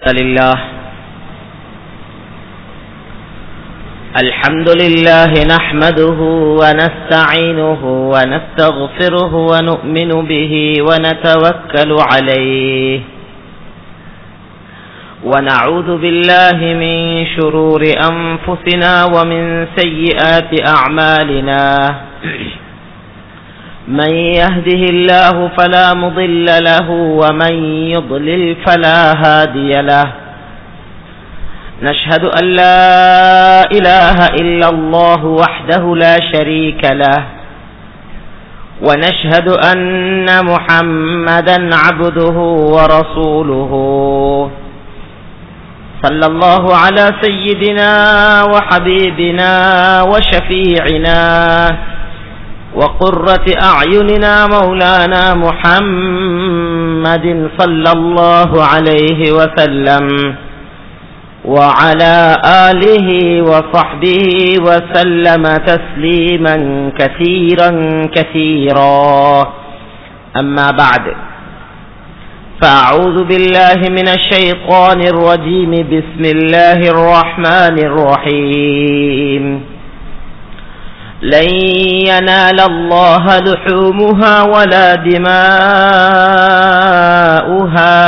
لله الحمد لله نحمده ونستعينه ونستغفره ونؤمن به ونتوكل عليه ونعوذ بالله من شرور أنفسنا ومن سيئات أعمالنا من يهده الله فلا مضل له ومن يضلل فلا هادي له نشهد أن لا إله إلا الله وحده لا شريك له ونشهد أن محمدا عبده ورسوله صلى الله على سيدنا وحبيبنا وشفيعنا وقرة أعيننا مولانا محمد صلى الله عليه وسلم وعلى آله وصحبه وسلم تسليما كثيرا كثيرا أما بعد فأعوذ بالله من الشيطان الرجيم بسم الله الرحمن الرحيم لن ينال الله لحومها ولا دماؤها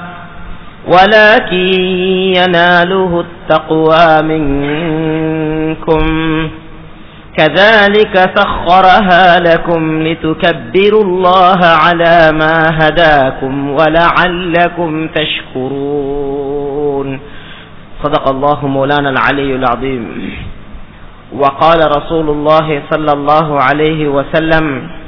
ولكن يناله التقوى منكم كذلك سخرها لكم لتكبروا الله على ما هداكم ولعلكم تشكرون صدق الله مولانا العلي العظيم وقال رسول الله صلى الله عليه وسلم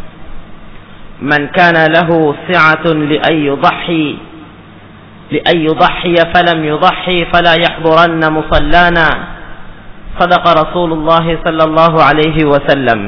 من كان له سعة لأن يضحي لأن يضحي فلم يضحي فلا يحضرن مصلانا صدق رسول الله صلى الله عليه وسلم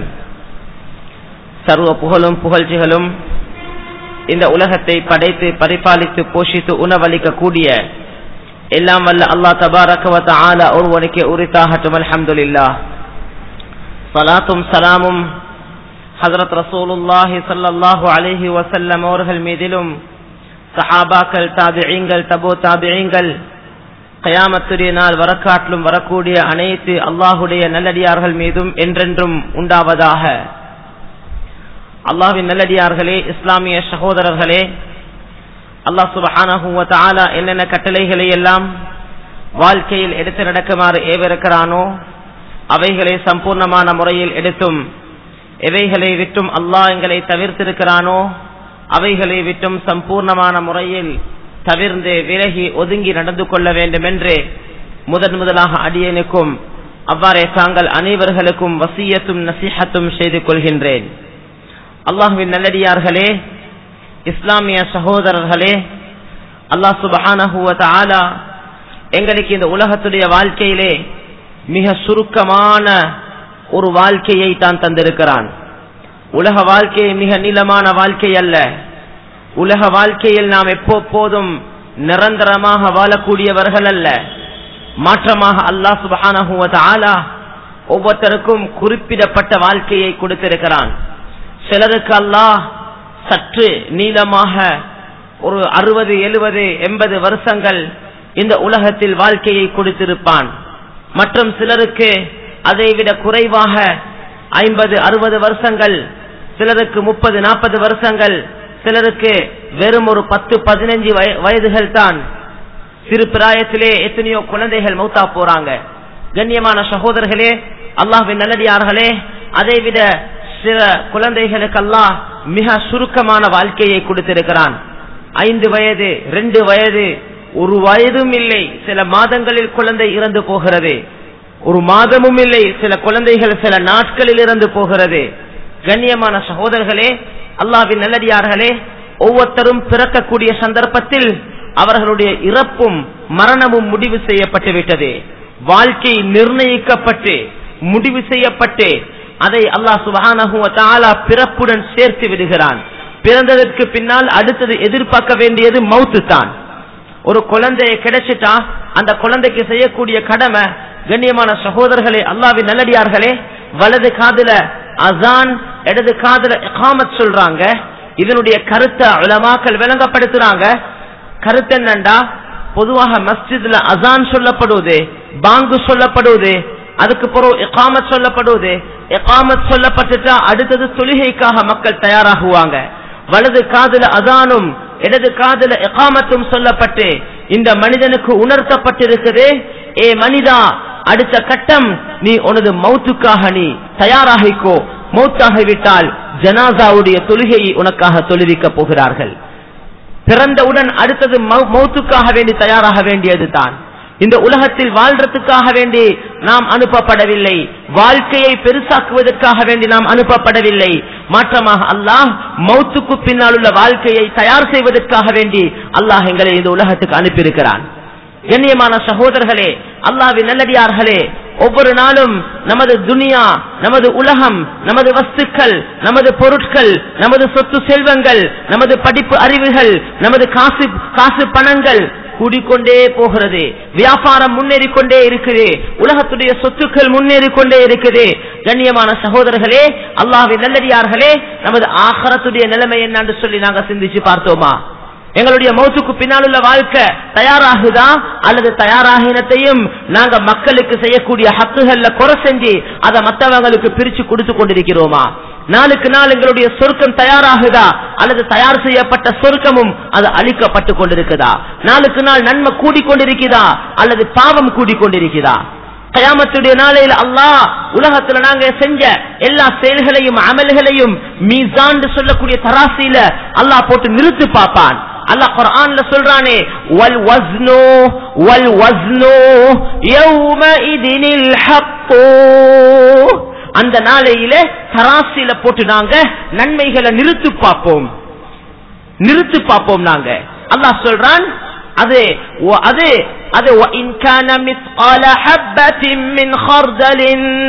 சர்வ புகழும் புகழ்ச்சிகளும் இந்த உலகத்தை படைத்து பரிபாலித்து போஷித்து உணவளிக்க கூடிய எல்லாம் வல்ல அல்லா தபாரகவத்த ஆல ஒருவனுக்கு உரித்தாகட்டும் அல்ஹம்துலில்லாஹ் சலாத்தும் சலாமும் ஹசரத் ரசூலுல்லாஹி சல்லாஹு அலிஹி வசல்லம் அவர்கள் மீதிலும் சஹாபாக்கள் தாபியங்கள் தபோ தாபியங்கள் கயாமத்துடைய நாள் வரக்காட்டிலும் வரக்கூடிய அனைத்து அல்லாஹுடைய நல்லடியார்கள் மீதும் என்றென்றும் உண்டாவதாக அல்லாஹின் நல்லடியார்களே இஸ்லாமிய சகோதரர்களே அல்லாஹ் சுபஹானஹூவத்தாலா என்னென்ன கட்டளைகளை எல்லாம் வாழ்க்கையில் எடுத்து நடக்குமாறு ஏவிருக்கிறானோ அவைகளை சம்பூர்ணமான முறையில் எடுத்தும் எவைகளை விட்டும் அல்லாஹ் எங்களை தவிர்த்திருக்கிறானோ அவைகளை விட்டும் சம்பூர்ணமான முறையில் தவிர்ந்து விலகி ஒதுங்கி நடந்து கொள்ள வேண்டும் என்று முதன் முதலாக அடியனுக்கும் அவ்வாறே தாங்கள் அனைவர்களுக்கும் வசியத்தும் நசிஹத்தும் செய்து கொள்கின்றேன் அல்லாஹுவின் நல்லடியார்களே இஸ்லாமிய சகோதரர்களே அல்லாஹ் சுபஹானஹுவ ஆலா எங்களுக்கு இந்த உலகத்துடைய வாழ்க்கையிலே மிக சுருக்கமான ஒரு வாழ்க்கையை தான் தந்திருக்கிறான் உலக வாழ்க்கை மிக நீளமான வாழ்க்கை அல்ல உலக வாழ்க்கையில் நாம் எப்போதும் நிரந்தரமாக வாழக்கூடியவர்கள் அல்ல மாற்றமாக அல்லாஹ் சுபஹானஹுவ ஆலா ஒவ்வொருத்தருக்கும் குறிப்பிடப்பட்ட வாழ்க்கையை கொடுத்திருக்கிறான் சிலருக்கு அல்லாஹ் சற்று நீளமாக ஒரு அறுபது எழுபது எண்பது வருஷங்கள் இந்த உலகத்தில் வாழ்க்கையை கொடுத்திருப்பான் மற்றும் சிலருக்கு அதை விட குறைவாக ஐம்பது அறுபது வருஷங்கள் சிலருக்கு முப்பது நாற்பது வருஷங்கள் சிலருக்கு வெறும் ஒரு பத்து பதினஞ்சு வயதுகள் தான் சிறு பிராயத்திலே எத்தனையோ குழந்தைகள் மௌத்தா போறாங்க கண்ணியமான சகோதரர்களே அல்லாஹின் நல்லடியார்களே அதை விட சில குழந்தைகளுக்கு அல்லாஹ் மிக சுருக்கமான வாழ்க்கையை கொடுத்திருக்கிறான் ஐந்து வயது ரெண்டு வயது ஒரு வயதும் இல்லை சில மாதங்களில் குழந்தை இறந்து போகிறது ஒரு மாதமும் இல்லை சில குழந்தைகள் சில நாட்களில் இறந்து போகிறது கண்ணியமான சகோதரர்களே அல்லாவின் நல்லடியார்களே ஒவ்வொருத்தரும் பிறக்கக்கூடிய சந்தர்ப்பத்தில் அவர்களுடைய இறப்பும் மரணமும் முடிவு செய்யப்பட்டு விட்டது வாழ்க்கை நிர்ணயிக்கப்பட்டு முடிவு செய்யப்பட்டு அதை அல்லாஹ் சுபஹானஹுவ பிறப்புடன் சேர்த்து விடுகிறான் பிறந்ததற்கு பின்னால் அடுத்தது எதிர்பார்க்க வேண்டியது மவுத்து தான் ஒரு குழந்தைய கிடைச்சிட்டா அந்த குழந்தைக்கு செய்யக்கூடிய கடமை கண்ணியமான சகோதரர்களே அல்லாவின் நல்லடியார்களே வலது காதுல அசான் இடது காதுல இகாமத் சொல்றாங்க இதனுடைய கருத்தை உலமாக்கள் விளங்கப்படுத்துறாங்க கருத்து என்னண்டா பொதுவாக மஸ்ஜித்ல அசான் சொல்லப்படுவது பாங்கு சொல்லப்படுவது அதுக்கு பிறகு இகாமத் சொல்லப்படுவது இகாமத் சொல்லப்பட்டுட்டா அடுத்தது தொழுகைக்காக மக்கள் தயாராகுவாங்க வலது காதுல அசானும் இடது காதுல இகாமத்தும் சொல்லப்பட்டு இந்த மனிதனுக்கு உணர்த்தப்பட்டிருக்குது ஏ மனிதா அடுத்த கட்டம் நீ உனது மௌத்துக்காக நீ தயாராகிக்கோ மௌத்தாகிவிட்டால் ஜனாசாவுடைய தொழுகையை உனக்காக தொழுவிக்க போகிறார்கள் பிறந்தவுடன் அடுத்தது மௌ- மௌத்துக்காக வேண்டி தயாராக வேண்டியது தான் இந்த உலகத்தில் வாழ்றதுக்காக வேண்டி நாம் அனுப்பப்படவில்லை வாழ்க்கையை பெருசாக்குவதற்காக வேண்டி நாம் அனுப்பப்படவில்லை மாற்றமாக அல்லாஹ் மௌத்துக்கு பின்னால் உள்ள வாழ்க்கையை தயார் செய்வதற்காக வேண்டி அல்லாஹ் எங்களை இந்த உலகத்துக்கு அனுப்பியிருக்கிறான் கண்ணியமான சகோதரர்களே அல்லாவின் நல்லடியார்களே ஒவ்வொரு நாளும் நமது துனியா நமது உலகம் நமது வஸ்துக்கள் நமது பொருட்கள் நமது சொத்து செல்வங்கள் நமது படிப்பு அறிவுகள் நமது காசு காசு பணங்கள் கூடிக்கொண்டே போகிறது வியாபாரம் முன்னேறி கொண்டே இருக்குது உலகத்துடைய சொத்துக்கள் முன்னேறி கொண்டே இருக்குது கண்ணியமான சகோதரர்களே அல்லாஹ்வின் நல்லடியார்களே நமது ஆகரத்துடைய நிலைமை என்னன்னு சொல்லி நாங்க சிந்திச்சு பார்த்தோமா எங்களுடைய மௌத்துக்கு பின்னால் உள்ள வாழ்க்கை தயாராகுதா அல்லது தயாராகினத்தையும் நாங்க மக்களுக்கு செய்யக்கூடிய ஹக்குகள்ல குறை செஞ்சு அதை மற்றவங்களுக்கு பிரிச்சு கொடுத்து கொண்டிருக்கிறோமா நாளுக்கு நாள் எங்களுடைய சொர்க்கம் தயாராகுதா அல்லது தயார் செய்யப்பட்ட சொர்க்கமும் அது அழிக்கப்பட்டு கொண்டிருக்குதா நாளுக்கு நாள் நன்மை கூடிக்கொண்டிருக்குதா அல்லது பாவம் கூடிக்கொண்டிருக்குதா கயாமத்துடைய நாளையில் அல்லாஹ் உலகத்துல நாங்க செஞ்ச எல்லா செயல்களையும் அமல்களையும் மீசான் சொல்லக்கூடிய தராசியில அல்லாஹ் போட்டு நிறுத்து பார்ப்பான் அல்லாஹ் குர்ஆன்ல சொல்றானே வல் வஸ்னு வல் வஸ்னு யௌமஇதினில் ஹக்கு அந்த நாளையில தராசில போட்டு நாங்க நன்மைகளை நிறுத்து பார்ப்போம் நிறுத்து பார்ப்போம் நாங்க அல்லாஹ் சொல்றான் அது வ- அது அது وَإِنْ كَانَ مِثْقَالَ حَبَّةٍ مِّنْ خَرْدَلٍ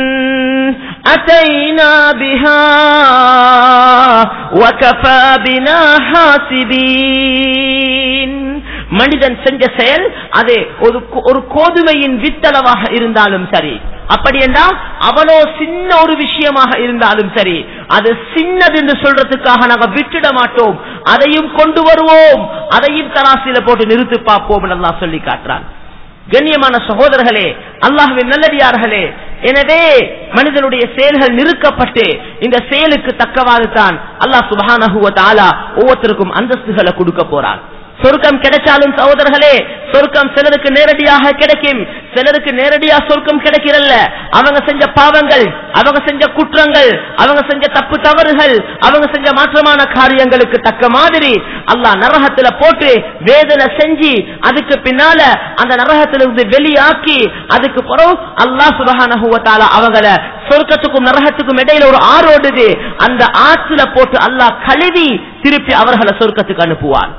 أَتَيْنَا بِهَا وَكَفَى بِنَا حَاسِبِينَ மனிதன் செஞ்ச செயல் அது ஒரு கோ- ஒரு கோதுமையின் வித்தளவாக இருந்தாலும் சரி அப்படி என்றால் அவ்வளோ சின்ன ஒரு விஷயமாக இருந்தாலும் சரி அது சின்னது என்று சொல்றதுக்காக நாங்க விட்டுட மாட்டோம் அதையும் கொண்டு வருவோம் அதையும் தராசில போட்டு நிறுத்தி பார்ப்போம் என்று அல்லாஹ் சொல்லி காட்டுறான் கண்ணியமான சகோதரர்களே அல்லாஹ்வின் நல்லடியார்களே எனவே மனிதனுடைய செயல்கள் நிறுக்கப்பட்டு இந்த செயலுக்கு தக்கவாறு தான் அல்லாஹ் சுபஹானஹு வ தஆலா ஒவ்வொருத்தருக்கும் அந்தஸ்துகளை கொடுக்க போறான் சொர்க்கம் கிடைச்சாலும் சகோதரர்களே சொர்க்கம் சிலருக்கு நேரடியாக கிடைக்கும் சிலருக்கு நேரடியா சொர்க்கம் கிடைக்கிறல்ல அவங்க செஞ்ச பாவங்கள் அவங்க செஞ்ச குற்றங்கள் அவங்க செஞ்ச தப்பு தவறுகள் அவங்க செஞ்ச மாற்றமான காரியங்களுக்கு தக்க மாதிரி அல்லாஹ் நரகத்துல போட்டு வேதனை செஞ்சு அதுக்கு பின்னால அந்த நரகத்திலிருந்து வெளியாக்கி அதுக்கு பிறகு அல்லாஹ் சுபஹானஹு வ தஆலா அவங்கள சொர்க்கத்துக்கும் நரகத்துக்கும் இடையில ஒரு ஆறு ஓடுது அந்த ஆற்றுல போட்டு அல்லாஹ் கழுவி திருப்பி அவர்களை சொர்க்கத்துக்கு அனுப்புவான்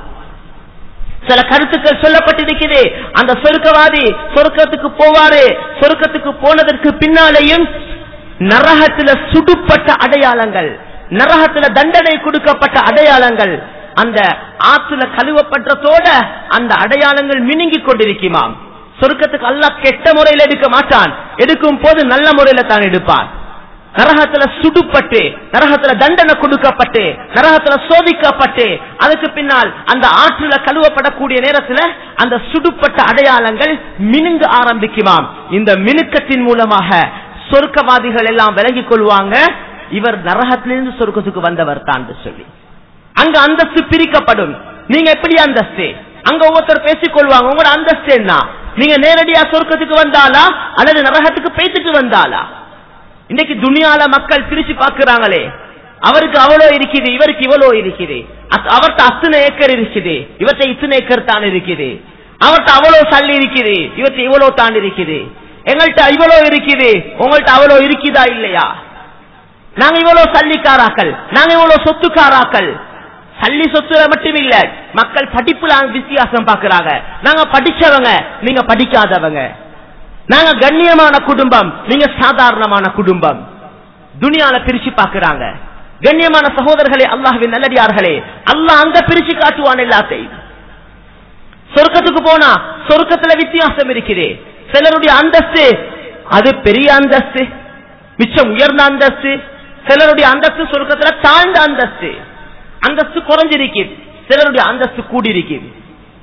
சில கருத்துக்கள் சொல்லப்பட்டிருக்குது அந்த சொர்க்கவாதி சொர்க்கத்துக்கு போவாரு சொர்க்கத்துக்கு போனதற்கு பின்னாலேயும் நரகத்துல சுடுப்பட்ட அடையாளங்கள் நரகத்துல தண்டனை கொடுக்கப்பட்ட அடையாளங்கள் அந்த ஆத்துல கழுவப்பட்டதோட அந்த அடையாளங்கள் மினுங்கி கொண்டிருக்குமாம் சொர்க்கத்துக்கு அல்லாஹ் கெட்ட முறையில் எடுக்க மாட்டான் எடுக்கும் போது நல்ல முறையில தான் எடுப்பான் நரகத்துல சுடுப்பட்டு நரகத்துல தண்டனை கொடுக்கப்பட்டு நரகத்துல சோதிக்கப்பட்டு அதுக்கு பின்னால் அந்த ஆற்றுல கழுவப்படக்கூடிய நேரத்துல அந்த சுடுப்பட்ட அடையாளங்கள் மினுங்க ஆரம்பிக்குமாம் இந்த மினுக்கத்தின் மூலமாக சொர்க்கவாதிகள் எல்லாம் விலகிக் கொள்வாங்க இவர் நரகத்திலிருந்து சொர்க்கத்துக்கு வந்தவர் தான் சொல்லி அங்க அந்தஸ்து பிரிக்கப்படும் நீங்க எப்படி அந்தஸ்து அங்க ஒவ்வொருத்தர் பேசிக் கொள்வாங்க உங்களோட அந்தஸ்து என்ன நீங்க நேரடியா சொர்க்கத்துக்கு வந்தாலா அல்லது நரகத்துக்கு பேசிட்டு வந்தாலா இன்னைக்கு துனியால மக்கள் பிரிச்சு பாக்குறாங்களே அவருக்கு அவ்வளோ இருக்குது இவருக்கு இவ்வளோ இருக்குது அத்- அவர்ட்ட அத்தனை ஏக்கர் இருக்குது இவர்ட்ட இத்தனை ஏக்கர் தான் இருக்குது அவர்ட்ட அவ்வளோ சல்லி இருக்குது இவர்ட்ட இவ்வளோ தான் இருக்குது எங்கள்கிட்ட இவ்வளோ இருக்குது உங்கள்ட்ட அவ்வளோ இருக்குதா இல்லையா நாங்க இவ்வளவு சல்லிக்காராக்கள் நாங்க இவ்வளவு சொத்துக்காராக்கள் சல்லி சொத்துல மட்டும் இல்ல மக்கள் படிப்புல வித்தியாசம் பாக்குறாங்க நாங்க படிச்சவங்க நீங்க படிக்காதவங்க நாங்க கண்ணியமான குடும்பம் நீங்க சாதாரணமான குடும்பம் துனியால பிரிச்சு பாக்குறாங்க கண்ணியமான சகோதரர்களே அல்லாஹ்வின் நல்லடியார்களே அல்லாஹ் அங்க பிரிச்சு காட்டுவான் எல்லாத்தையும் சொர்க்கத்துக்கு போனா சொர்க்கத்துல வித்தியாசம் இருக்குது சிலருடைய அந்தஸ்து அது பெரிய அந்தஸ்து மிச்சம் உயர்ந்த அந்தஸ்து சிலருடைய அந்தஸ்து சொர்க்கத்துல தாழ்ந்த அந்தஸ்து அந்தஸ்து குறைஞ்சிருக்கு சிலருடைய அந்தஸ்து கூடியிருக்கு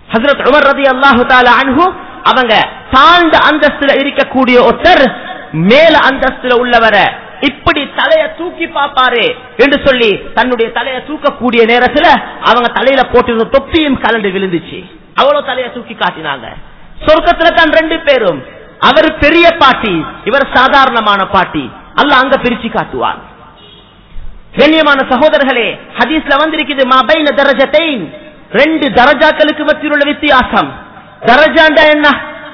ஹசரத் உமர் ரதி அல்லாஹு தாலா அன்ஹு அவங்க தாழ்ந்த அந்தஸ்துல இருக்கக்கூடிய ஒருத்தர் மேல அந்தஸ்துல உள்ளவரை இப்படி தலைய தூக்கி பாப்பாரே என்று சொல்லி தன்னுடைய தலைய தூக்கக்கூடிய நேரத்துல அவங்க தலையில போட்டிருந்த தொப்பியும் கலந்து விழுந்துச்சு அவ்வளவு தலைய தூக்கி காட்டினாங்க சொர்க்கத்துல தான் ரெண்டு பேரும் அவர் பெரிய பாட்டி இவர் சாதாரணமான பாட்டி அல்லாஹ் அங்க பிரிச்சு காட்டுவார் கண்ணியமான சகோதரர்களே ஹதீஸ்ல வந்திருக்குது மாபைன தரஜத்தைன் ரெண்டு தரஜாக்களுக்கு மத்தியில் உள்ள வித்தியாசம் தரஜாண்டா என்ன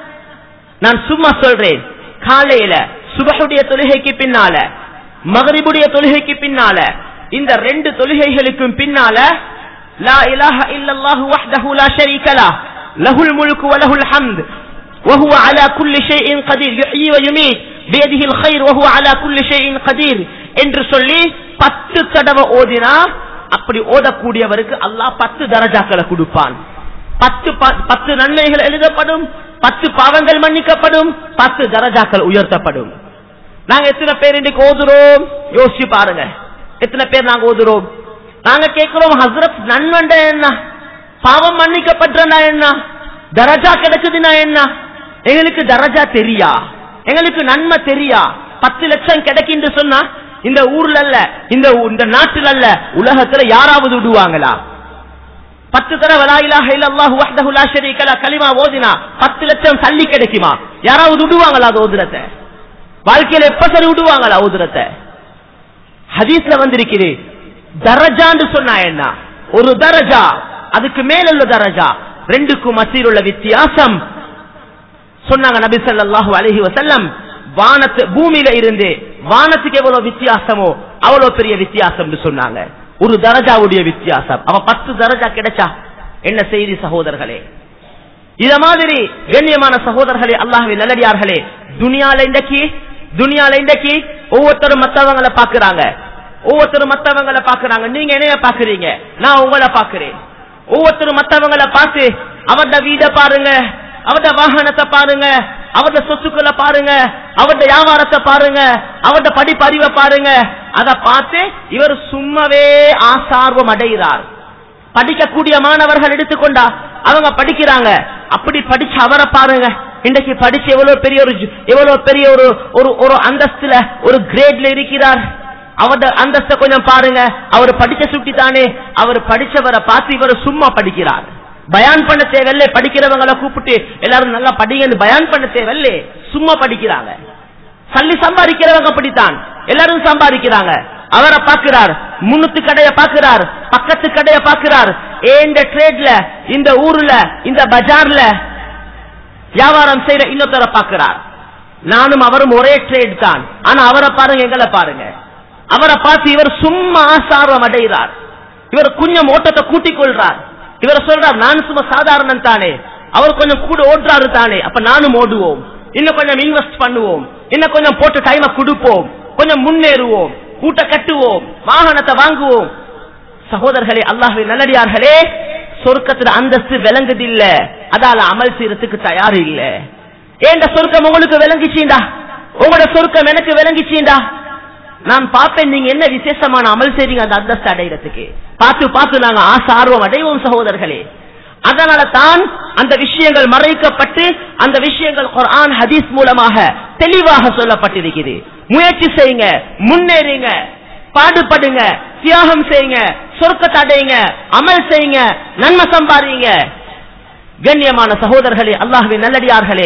நான் சும்மா சொல்றேன் காலையில சுபஹுடைய தொழுகைக்கு பின்னால மகரிபுடைய தொழுகைக்கு பின்னால இந்த ரெண்டு தொழுகைகளுக்கும் பின்னால லா இலாஹ இல்லல்லாஹு வஹ்தஹு லா ஷரீக லஹ் லஹுல் முல்கு வ லஹுல் ஹம்த் وهو على كل شيء قدير يحيي ويميت بيده الخير وهو على كل شيء قدير என்று சொல்லி பத்து தடவை ஓதினா அப்படி ஓதக்கூடியவருக்கு அல்லாஹ் பத்து தரஜாக்களை கொடுப்பான் பத்து ப- பத்து நன்மைகள் எழுதப்படும் பத்து பாவங்கள் மன்னிக்கப்படும் பத்து தரஜாக்கள் உயர்த்தப்படும் நாங்க எத்தனை பேர் இன்னைக்கு ஓதுறோம் யோசிச்சு பாருங்க எத்தனை பேர் நாங்க ஓதுறோம் நாங்க கேட்கிறோம் ஹசரத் நன்மண்ட என்ன பாவம் மன்னிக்கப்பட்டனா என்ன தரஜா கிடைக்குதுன்னா என்ன எங்களுக்கு தரஜா தெரியா எங்களுக்கு நன்மை தெரியா பத்து லட்சம் கிடைக்குன்னு சொன்னா இந்த ஊர்ல அல்ல இந்த ஊ- இந்த நாட்டில் அல்ல உலகத்துல யாராவது விடுவாங்களா பத்து தடவை லா இலாஹ இல்லல்லாஹு வஹ்தஹு லா ஷரீக லஹ் கலிமா ஓதினா பத்து லட்சம் சல்லி கிடைக்குமா யாராவது விடுவாங்களா அது ஓதுறத வாழ்க்கையில எப்ப சரி விடுவாங்களா ஓதுறத ஹதீஸ்ல வந்திருக்குது தரஜான்னு சொன்னா என்ன ஒரு தரஜா அதுக்கு மேல உள்ள தரஜா ரெண்டுக்கும் மத்தியில் உள்ள வித்தியாசம் சொன்னாங்க நபி ஸல்லல்லாஹு அலைஹி வஸல்லம் வானத்து பூமியில இருந்து வானத்துக்கு எவ்வளவு வித்தியாசமோ அவ்வளவு பெரிய வித்தியாசம் சொன்னாங்க ஒரு தரஜாவுடைய வித்தியாசம் அவ பத்து தரஜா கிடைச்சா என்ன செய்தி சகோதரர்களே இத மாதிரி கண்ணியமான சகோதரர்களே அல்லாஹ்வின் நல்லடியார்களே துனியால இன்றைக்கு துனியால இன்றைக்கு ஒவ்வொருத்தரும் மத்தவங்களை பாக்குறாங்க ஒவ்வொருத்தரும் மத்தவங்களை பாக்குறாங்க நீங்க என்னைய பாக்குறீங்க நான் உங்களை பாக்குறேன் ஒவ்வொருத்தரும் மத்தவங்களை பார்த்து அவட வீட பாருங்க அவட வாகனத்தை பாருங்க அவட சொத்துக்களை பாருங்க அவட வியாபாரத்தை பாருங்க அவட படிப்பறிவை பாருங்க அத பார்த்து இவர் சும்மாவே ஆசார்வம் அடைகிறார் படிக்கக்கூடிய மாணவர்கள் எடுத்துக்கொண்டா அவங்க படிக்கிறாங்க அப்படி படிச்சு அவரை பாருங்க இன்றைக்கு படிச்சு எவ்வளவு பெரிய ஒரு ஜு- எவ்வளவு பெரிய ஒரு ஒரு ஒரு அந்தஸ்துல ஒரு கிரேட்ல இருக்கிறார் அவட அந்தஸ்த கொஞ்சம் பாருங்க அவர் படிச்ச சுட்டி தானே அவர் படிச்சவரை பார்த்து இவர் சும்மா படிக்கிறார் பயான் பண்ண தேவையில்லை படிக்கிறவங்களை கூப்பிட்டு எல்லாரும் நல்லா படிங்கன்னு பயான் பண்ண தேவையில்லை சும்மா படிக்கிறாங்க சல்லி சம்பாதிக்கிறவங்க அப்படித்தான் எல்லாரும் சம்பாதிக்கிறாங்க அவரை பார்க்கிறார் முன்னுத்து கடைய பார்க்கிறார் பக்கத்து கடைய பார்க்கிறார் ஏ இந்த ட்ரேட்ல இந்த ஊர்ல இந்த பஜார்ல வியாபாரம் செய்யற இன்னொருத்தரை பார்க்கிறார் நானும் அவரும் ஒரே ட்ரேட் தான் ஆனா அவரை பாருங்க எங்களை பாருங்க அவரை பார்த்து இவர் சும்மா ஆசாரம் அடைகிறார் இவர் கொஞ்சம் ஓட்டத்தை கூட்டிக் கொள்றார் இவர் சொல்றார் நான் சும்மா சாதாரணம் தானே அவர் கொஞ்சம் கூட ஓடுறாரு தானே அப்ப நானும் ஓடுவோம் இன்னும் கொஞ்சம் இன்வெஸ்ட் பண்ணுவோம் இன்னும் கொஞ்சம் போட்டு டைமை கொடுப்போம் கொஞ்சம் முன்னேறுவோம் கூட்ட கட்டுவோம் வாகனத்தை வாங்குவோம் சகோதரர்களே அல்லாஹ்வின் நல்லடியார்களே சொர்க்கத்துல அந்தஸ்து விளங்குதில்ல அதால அமல் செய்யறதுக்கு தயார் இல்ல ஏண்ட சொர்க்கம் உங்களுக்கு விளங்கிச்சீண்டா உங்களோட சொர்க்கம் எனக்கு விளங்கிச்சீண்டா நான் பார்ப்பேன் நீங்க என்ன விசேஷமான அமல் செய்றீங்க அந்த அந்தஸ்து அடைகிறதுக்கு பார்த்து பார்த்து நாங்க ஆசை ஆர்வம் அடைவோம் சகோதரர்களே அதனால தான் அந்த விஷயங்கள் மறைக்கப்பட்டு அந்த விஷயங்கள் குர்ஆன் ஹதீஸ் மூலமாக தெளிவாக சொல்லப்பட்டிருக்கிறது முயற்சி செய்யுங்க முன்னேறுங்க பாடுபடுங்க தியாகம் செய்யுங்க சொர்க்கத்தை அடையுங்க அமல் செய்யுங்க நன்மை சம்பாதிங்க கண்ணியமான சகோதரர்களே அல்லாஹ்வின் நல்லடியார்களே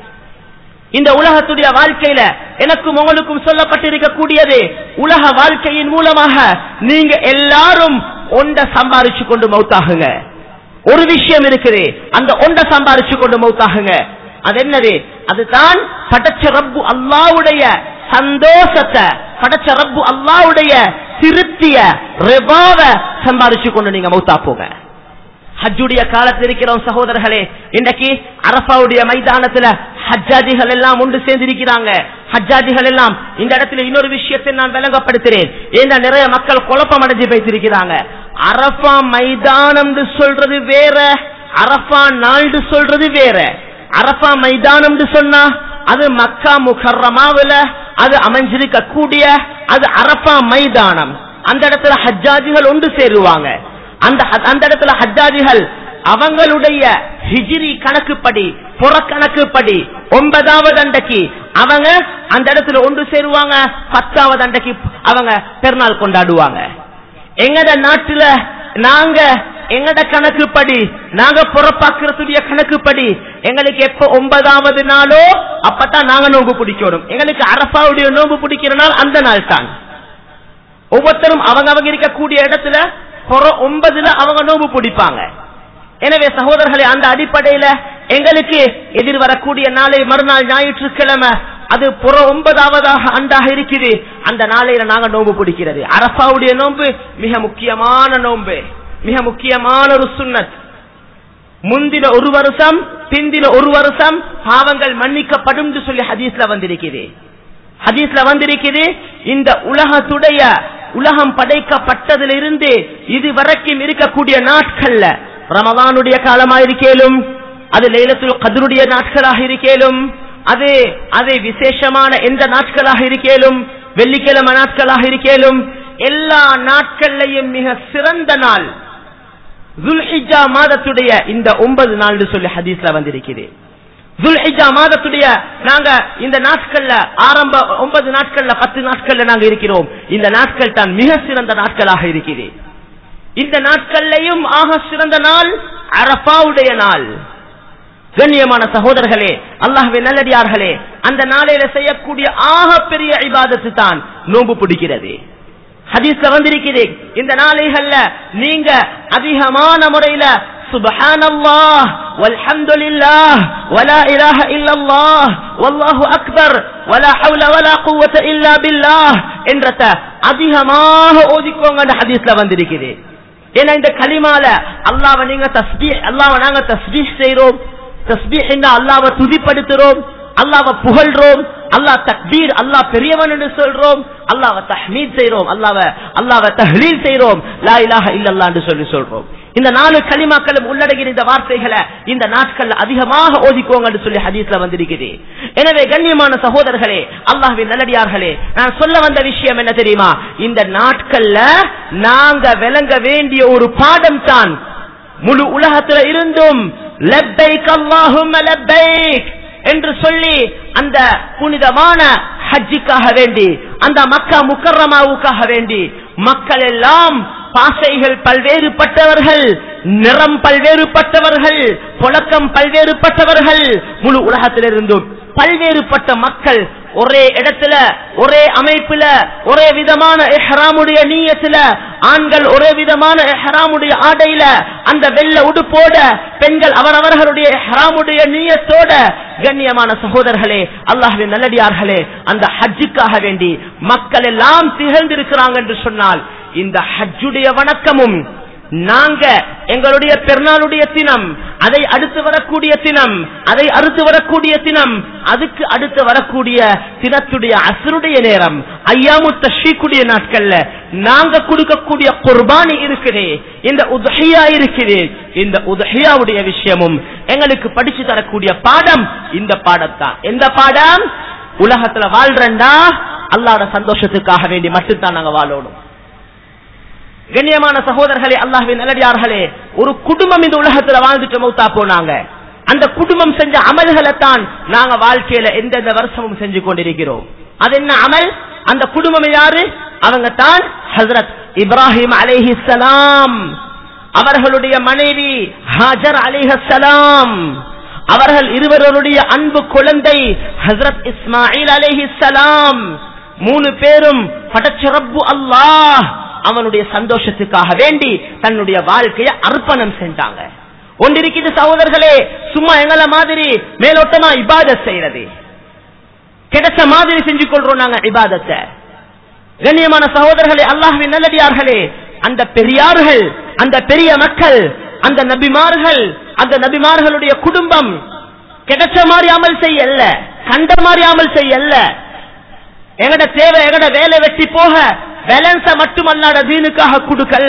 இந்த உலகத்துடைய வாழ்க்கையில எனக்கும் உங்களுக்கும் சொல்லப்பட்டிருக்க கூடியது உலக வாழ்க்கையின் மூலமாக நீங்க எல்லாரும் ஒண்ட சம்பாரிச்சு கொண்டு மௌத்தாகுங்க ஒரு விஷயம் இருக்குது அந்த ஒண்ட சம்பாரிச்சு கொண்டு மௌத்தாகுங்க அது என்னது அதுதான் படைச்ச ரப்பு அல்லாவுடைய சந்தோஷத்தை படைச்ச ரப்பு அல்லாவுடைய திருப்திய ரெபாவ சம்பாரிச்சு கொண்டு நீங்க மௌத்தா போங்க ஹஜ்ஜுடைய காலத்தில் இருக்கிறோம் சகோதரர்களே இன்றைக்கு அரபாவுடைய மைதானத்துல ஹஜ்ஜாதிகள் எல்லாம் ஒன்று சேர்ந்திருக்கிறாங்க ஹஜ்ஜாதிகள் எல்லாம் இந்த இடத்துல இன்னொரு விஷயத்தை நான் விளங்கப்படுத்துறேன் ஏன்னா நிறைய மக்கள் குழப்பம் அடைஞ்சு போய்த்திருக்கிறாங்க அரபா மைதானம் சொல்றது வேற அரபா நாள் சொல்றது வேற அரபா மைதானம் சொன்னா அது மக்கா முகர்ரமாவுல அது அமைஞ்சிருக்க கூடிய அது அரபா மைதானம் அந்த இடத்துல ஹஜ்ஜாஜிகள் ஒன்று சேருவாங்க அந்த அந்த இடத்துல ஹஜ்ஜாஜிகள் அவங்களுடைய ஹிஜ்ரி கணக்குப்படி புறக்கணக்குப்படி ஒன்பதாவது அண்டைக்கு அவங்க அந்த இடத்துல ஒன்று சேருவாங்க பத்தாவது அண்டைக்கு அவங்க பெருநாள் கொண்டாடுவாங்க எங்கட நாட்டுல நாங்க எங்கட கணக்குப்படி நாங்க புறப்பாக்குறதுடைய கணக்குப்படி எங்களுக்கு எப்ப ஒன்பதாவது நாளோ அப்பதான் நாங்க நோம்பு பிடிக்கணும் எங்களுக்கு அரபாவுடைய நோம்பு பிடிக்கிற நாள் அந்த நாள் தான் ஒவ்வொருத்தரும் அவங்க அவங்க இருக்கக்கூடிய இடத்துல புற ஒன்பதுல அவங்க நோம்பு பிடிப்பாங்க எனவே சகோதரர்களே அந்த அடிப்படையில எங்களுக்கு எதிர் வரக்கூடிய நாளை மறுநாள் ஞாயிற்றுக்கிழமை அது புற ஒன்பதாவதாக அண்டாக இருக்குது அந்த நாளையில நாங்க நோம்பு பிடிக்கிறது அரபாவுடைய நோன்பு மிக முக்கியமான நோன்பு மிக முக்கியமான ஒரு சுன்னத் முந்தின ஒரு வருஷம் பிந்தின ஒரு வருஷம் பாவங்கள் மன்னிக்கப்படும் என்று சொல்லி ஹதீஸ்ல வந்திருக்குது ஹதீஸ்ல வந்திருக்குது இந்த உலகத்துடைய உலகம் படைக்கப்பட்டதிலிருந்து இது வரைக்கும் இருக்கக்கூடிய நாட்கள்ல ரமதானுடைய காலமா இருக்கேலும் அது லைலத்துல் கதருடைய நாட்களாக இருக்கேலும் அது அது விசேஷமான எந்த நாட்களாக இருக்கேலும் வெள்ளிக்கிழமை நாட்களாக இருக்கேலும் எல்லா நாட்கள்லையும் மிக சிறந்த நாள் துல்ஹிஜா மாதத்துடைய இந்த ஒன்பது நாள் சொல்லி ஹதீஸ்ல வந்திருக்குது துல்ஹிஜா மாதத்துடைய நாங்க இந்த நாட்கள்ல ஆரம்ப ஒன்பது நாட்கள்ல பத்து நாட்கள்ல நாங்க இருக்கிறோம் இந்த நாட்கள் தான் மிக சிறந்த நாட்களாக இருக்குது இந்த நாட்கள்லையும் ஆக சிறந்த நாள் அரபாவுடைய நாள் கண்ணியமான சகோதரர்களே அல்லாஹ்வே நல்லடியார்களே அந்த நாளையில செய்யக்கூடிய ஆக பெரிய இபாதத்து தான் நோன்பு பிடிக்கிறது ஹதீஸ்ல வந்திருக்குது இந்த நாளைகள்ல நீங்க அதிகமான முறையில சுபஹானல்லாஹ் வல்ஹம்துலில்லாஹ் வலா இலாஹ இல்லல்லாஹ் வல்லாஹு அக்பர் வலா ஹவுல வலா குவத இல்லா பில்லாஹ் என்றத அதிகமாக ஓதிக்கோங்க ஹதீஸ்ல வந்திருக்குது ஏன்னா இந்த கலிமால அல்லாஹ்வை நீங்க தஸ்பீஹ் அல்லாஹ்வை நாங்க தஸ்பீஹ் செய்றோம் தஸ்பீஹ் என்ன அல்லாஹ்வை துதிப்படுத்துறோம் அல்லாஹ்வை புகழ்றோம் அல்லாஹ் தக்பீர் அல்லாஹ் பெரியவன் என்று சொல்றோம் அல்லாஹ்வை தஹ்மீத் செய்றோம் அல்லாஹ்வை அல்லாஹ்வை தஹ்லீல் செய்றோம் லா இலாஹ இல்லல்லாஹ் என்று சொல்லி சொல்றோம் இந்த நாலு களிமாக்களும் உள்ளடங்கிய இந்த வார்த்தைகளை இந்த நாட்கள்ல அதிகமாக ஓதிக்கோங்க என்று சொல்லி ஹதீஸ்ல வந்திருக்குது எனவே கண்ணியமான சகோதரர்களே அல்லாஹ்வின் நல்லடியார்களே நான் சொல்ல வந்த விஷயம் என்ன தெரியுமா இந்த நாட்கள்ல நாங்க விளங்க வேண்டிய ஒரு பாடம் தான் முழு உலகத்துல இருந்தும் லப்பைக் அல்லாஹும்ம லப்பைக் என்று சொல்லி அந்த புனிதமான ஹஜ்ஜிக்காக வேண்டி அந்த மக்கா முக்கரமாவுக்காக வேண்டி மக்கள் எல்லாம் பாசைகள் பல்வேறுபட்டவர்கள் நிறம் பல்வேறுபட்டவர்கள் புழக்கம் பல்வேறுபட்டவர்கள் முழு உலகத்திலிருந்தும் பல்வேறுபட்ட மக்கள் ஒரே இடத்துல ஒரே அமைப்புல ஒரே விதமான எஹ்ராமுடைய நீயத்துல ஆண்கள் ஒரே விதமான எஹ்ராமுடைய ஆடையில அந்த வெள்ள உடுப்போட பெண்கள் அவரவர்களுடைய எஹ்ராமுடைய நீயத்தோட கண்ணியமான சகோதரர்களே அல்லாஹ்வின் நல்லடியார்களே அந்த ஹஜ்ஜுக்காக வேண்டி மக்கள் எல்லாம் திகழ்ந்திருக்கிறாங்க என்று சொன்னால் இந்த ஹஜ்ஜுடைய வணக்கமும் நாங்க எங்களுடைய பெருநாளுடைய தினம் அதை அடுத்து வரக்கூடிய தினம் அதை அடுத்து வரக்கூடிய தினம் அதுக்கு அடுத்து வரக்கூடிய தினத்துடைய அசருடைய நேரம் ஐயாமு தஷீக்குடைய நாட்கள்ல நாங்க கொடுக்கக்கூடிய குர்பானி இருக்குது இந்த உதஹியா இருக்குது இந்த உதஹியாவுடைய விஷயமும் எங்களுக்கு படிச்சு தரக்கூடிய பாடம் இந்த பாடத்தான் எந்த பாடம் உலகத்துல வாழ்றண்டா அல்லாட சந்தோஷத்துக்காக வேண்டி மட்டும்தான் நாங்க வாழணும் கண்ணியமான சகோதரர்களே அல்லாஹ்வின் நல்லடியார்களே ஒரு குடும்பம் இந்த உலகத்துல வாழ்ந்துட்டு மௌத்தா போனாங்க அந்த குடும்பம் செஞ்ச அமல்களை தான் நாங்க வாழ்க்கையில எந்தெந்த வருஷமும் செஞ்சு கொண்டிருக்கிறோம் அது என்ன அமல் அந்த குடும்பம் யாரு அவங்க தான் ஹசரத் இப்ராஹிம் அலைஹிஸ்ஸலாம் அவர்களுடைய மனைவி ஹாஜர் அலிஹலாம் அவர்கள் இருவருடைய அன்பு குழந்தை ஹசரத் இஸ்மாயில் அலிஹிஸ்ஸலாம் மூணு பேரும் படைச்ச ரப்பு அல்லாஹ் அவனுடைய சந்தோஷத்துக்காக வேண்டி தன்னுடைய வாழ்க்கையை அர்ப்பணம் செஞ்சாங்க ஒன்றிருக்குது சகோதரர்களே சும்மா எங்களை மாதிரி மேலோட்டமா இபாதத் செய்யறது கிடைச்ச மாதிரி செஞ்சு கொள்றோம் நாங்க இபாதத்தை கண்ணியமான சகோதரர்களே அல்லாஹ்வின் நல்லடியார்களே அந்த பெரியார்கள் அந்த பெரிய மக்கள் அந்த நபிமார்கள் அந்த நபிமார்களுடைய குடும்பம் கிடைச்ச மாதிரி அமல் செய்யல கண்ட மாதிரி அமல் செய்யல எங்கட தேவை எங்கட வேலை வெட்டி போக பேலன்ஸ மட்டும் அல்லாட தீனுக்காக கொடுக்கல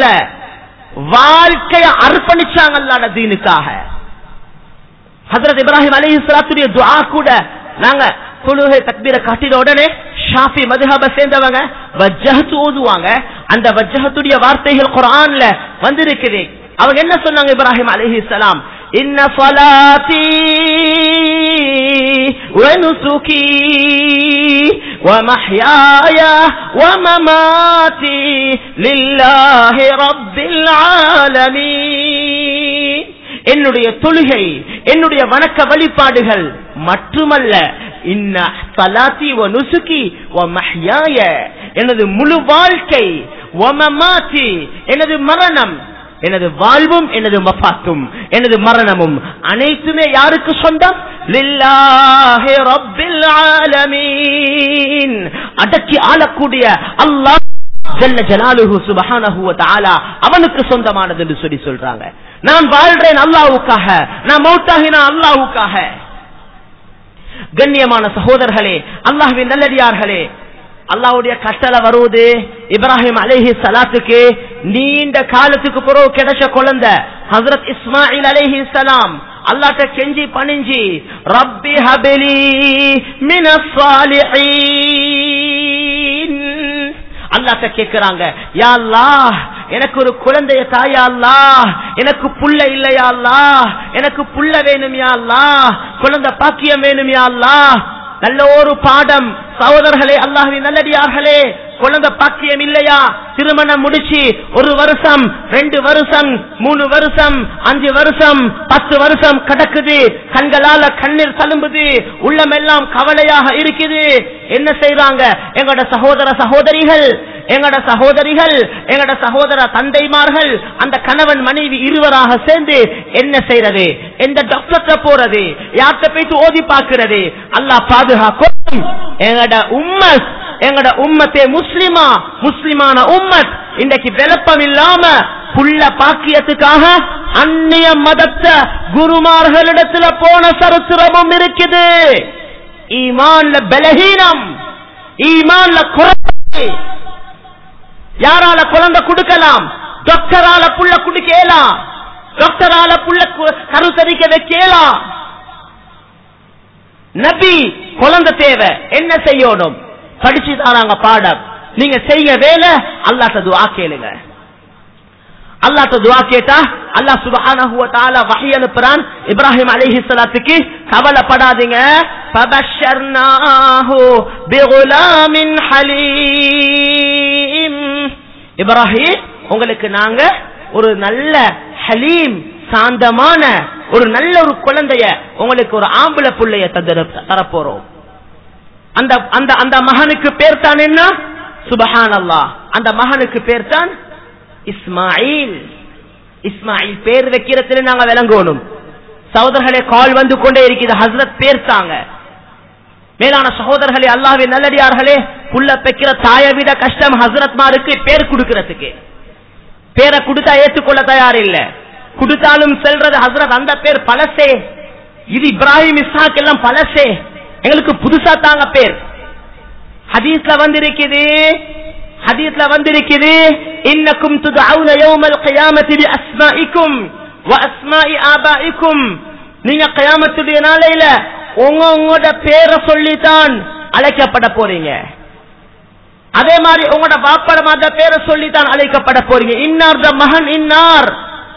வாழ்க்கைய அர்ப்பணிச்சாங்க அல்லாட தீனுக்காக ஹசரத் இப்ராஹிம் அலி இஸ்லாத்துடைய துவா கூட நாங்க தொழுகை தக்பீரை காட்டின உடனே ஷாஃபி மதுஹப சேர்ந்தவங்க வஜ்ஜஹத்து ஓதுவாங்க அந்த வஜ்ஜஹத்துடைய வார்த்தைகள் குரான்ல வந்திருக்குது அவங்க என்ன சொன்னாங்க இப்ராஹிம் அலைஹிஸ்ஸலாம் இன்ன ஸலாத்தி ونسكي ومحياي ومماتي لله رب العالمين என்னுடைய தொழுகை என்னுடைய வணக்க வழிபாடுகள் மட்டுமல்ல இன்ன சலாத்தி வ நுசுகி வ மஹ்யாய எனது முழு வாழ்க்கை வ மமாத்தி எனது மரணம் எனது வாழ்வும் எனது மஃபாத்தும் எனது மரணமும் அனைத்துமே யாருக்கு சொந்தம் லில்லாஹி ரப்பில் ஆலமீன் அடக்கி ஆளக்கூடிய அல்லாஹ் ஜல்ல ஜலாலுஹு சுபஹானஹு வ தஆலா அவனுக்கு சொந்தமானது என்று சொல்லி சொல்றாங்க நான் வாழ்றேன் அல்லாஹ்வுக்காக நான் மௌத்தாகினா அல்லாஹ்வுக்காக கண்ணியமான சகோதரர்களே அல்லாஹ்வின் நல்லடியார்களே அல்லாஹ்வுடைய கட்டளை வருவது இப்ராஹிம் அலைஹி சலாத்துக்கு நீண்ட காலத்துக்கு பிறகு கிடைச்ச குழந்தை ஹசரத் இஸ்மாயில் அலைஹி சலாம் அல்லாட்ட கெஞ்சி பணிஞ்சி ரப்பி ஹபிலி மினஸ் சாலிஹீன் அல்லாட்ட கேக்குறாங்க யா அல்லாஹ் எனக்கு ஒரு குழந்தைய தாயா அல்லாஹ் எனக்கு புள்ள இல்லையா அல்லாஹ் எனக்கு புள்ள வேணும் யா அல்லாஹ் குழந்தை பாக்கியம் வேணும் யா அல்லாஹ் நல்ல ஒரு பாடம் சகோதரர்களே அல்லாஹ்வின் நல்லடியார்களே குழந்தை பாக்கியம் இல்லையா திருமணம் முடிச்சு ஒரு வருஷம் ரெண்டு வருஷம் மூணு வருஷம் அஞ்சு வருஷம் பத்து வருஷம் கடக்குது கண்களால கண்ணீர் தழும்புது உள்ளமெல்லாம் கவலையாக இருக்குது என்ன செய்றாங்க எங்களோட சகோதர சகோதரிகள் எங்களோட சகோதரிகள் எங்களோட சகோதர தந்தைமார்கள் அந்த கணவன் மனைவி இருவராக சேர்ந்து என்ன செய்யறது எந்த டாக்டர்கிட்ட போறது யார்கிட்ட போயிட்டு ஓதி பார்க்கிறது அல்லாஹ் பாதுகாக்கும் எங்கட உம்மத் எங்கட உம்மத்தே முஸ்லிமா முஸ்லிமான உம்மத் இன்றைக்கு விளப்பம் இல்லாம புள்ள பாக்கியத்துக்காக அந்நிய மதத்த குருமார்களிடத்துல போன சரித்திரமும் இருக்குது ஈமான்ல பலகீனம் ஈமான்ல குறை யாரால குழந்தை கொடுக்கலாம் டாக்டரால புள்ள குடுக்கலாம் டாக்டரால புள்ள கு- கருத்தரிக்க வைக்கலாம் நபி குழந்தை தேவை என்ன செய்யணும் படிச்சு தாராங்க பாடம் நீங்க செய்ய வேலை அல்லாட்ட துவா கேளுங்க அல்லாட்ட துவா கேட்டா அல்லாஹ் சுப்ஹானஹு வ தஆலா வஹி அனுப்புறான் இப்ராஹிம் அலைஹிஸ்ஸலாத்துக்கு கவலைப்படாதீங்க ஃபபஷர்னாஹு பிகுலாமின் ஹலீம் இப்ராஹிம் உங்களுக்கு நாங்க ஒரு நல்ல ஹலீம் சாந்தமான ஒரு நல்ல ஒரு குழந்தைய உங்களுக்கு ஒரு ஆம்பளை புள்ளைய தந்துட தரப்போறோம் அந்த அந்த அந்த மகனுக்கு பேர் தான் என்ன சுபஹான் அந்த மகனுக்கு பேர் தான் இஸ்மாயில் இஸ்மாயில் பேர் வைக்கிறதுல நாங்க விளங்கணும் சகோதரர்களே கால் வந்து கொண்டே இருக்குது ஹஸ்ரத் பேர் தாங்க மேலான சகோதரர்களே அல்லாஹ்வின் நல்லடியார்களே புள்ள பெக்கிற தாயை விட கஷ்டம் ஹசரத்மாருக்கு பேர் கொடுக்கிறதுக்கு பேரை கொடுத்தா ஏத்துக்கொள்ள தயார் இல்ல கொடுத்தாலும் செல்றது ஹசரத் அந்த பேர் பழசே இது இப்ராஹிம் இஸ்ஹாக் எல்லாம் பழசே எங்களுக்கு புதுசா தாங்க பேர் ஹதீஸ்ல வந்திருக்குது ஹதீஸ்ல வந்திருக்குது இன்னக்கும் துதவுன யௌமல் கியாமத்தி பி அஸ்மாஇக்கும் வ அஸ்மாஇ ஆபாஇக்கும் நீங்க கியாமத்துடைய நாளையில உங்க உங்களோட பேரை சொல்லித்தான் அழைக்கப்பட போறீங்க அதே மாதிரி உங்களோட பாப்பட மாத பேரை சொல்லித்தான் அழைக்கப்பட போறீங்க இன்னார் த மகன் இன்னார்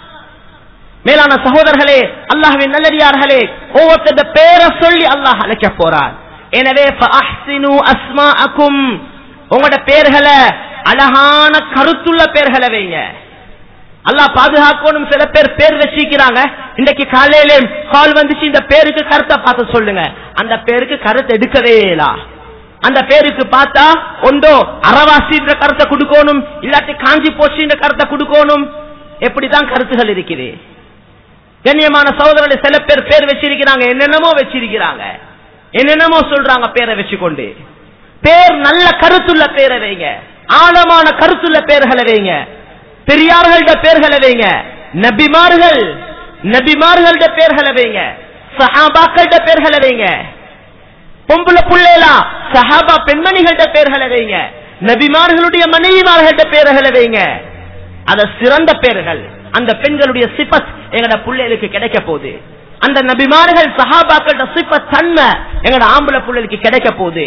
மேலான சகோதரர்களே அல்லாஹ்வின் நல்லடியார்களே ஒவ்வொருத்தர பேரை சொல்லி அல்லாஹ் அழைக்க போறார் எனவே ஃபஅஹ்சினு அஸ்மாஅக்கும் உங்களோட பேர்களை அழகான கருத்துள்ள பேர்களை வைங்க அல்லாஹ் பாதுகாக்கணும் சில பேர் பேர் வச்சிக்கிறாங்க இன்னைக்கு காலையில கால் வந்துச்சு இந்த பேருக்கு கருத்தை பார்த்து சொல்லுங்க அந்த பேருக்கு கருத்து எடுக்கவே இல்ல அந்த பேருக்கு பார்த்தா ஒன்றோ அறவாசின்ற கருத்தை கொடுக்கணும் இல்லாட்டி காஞ்சி போச்சுன்ற கருத்தை கொடுக்கணும் எப்படிதான் கருத்துகள் இருக்குது கண்ணியமான சகோதரர்களை சில பேர் பேர் வச்சிருக்கிறாங்க என்னென்னமோ வச்சிருக்கிறாங்க என்னென்னமோ சொல்றாங்க பேரை வச்சுக்கொண்டு பேர் நல்ல கருத்துள்ள பேரை வைங்க ஆழமான கருத்துள்ள பேர்களை வைங்க பெரியார்கள்ட பேர்களை வைங்க நபிமார்கள் நபிமார்கள்ட பேர்களை வைங்க சஹாபாக்கள்ட பேர்களை வைங்க பொம்பளை புள்ளைலாம் சஹாபா பெண்மணிகள்ட பேர்களை வைங்க நபிமார்களுடைய மனைவிமார்கள்ட பேர்களை வைங்க அத சிறந்த பேர்கள் அந்த பெண்களுடைய சிபத் எங்கட பிள்ளைகளுக்கு கிடைக்க போகுது அந்த நபிமார்கள் சஹாபாக்களோட சிபத் தன்மை எங்கட ஆம்பளை பிள்ளைகளுக்கு கிடைக்க போகுது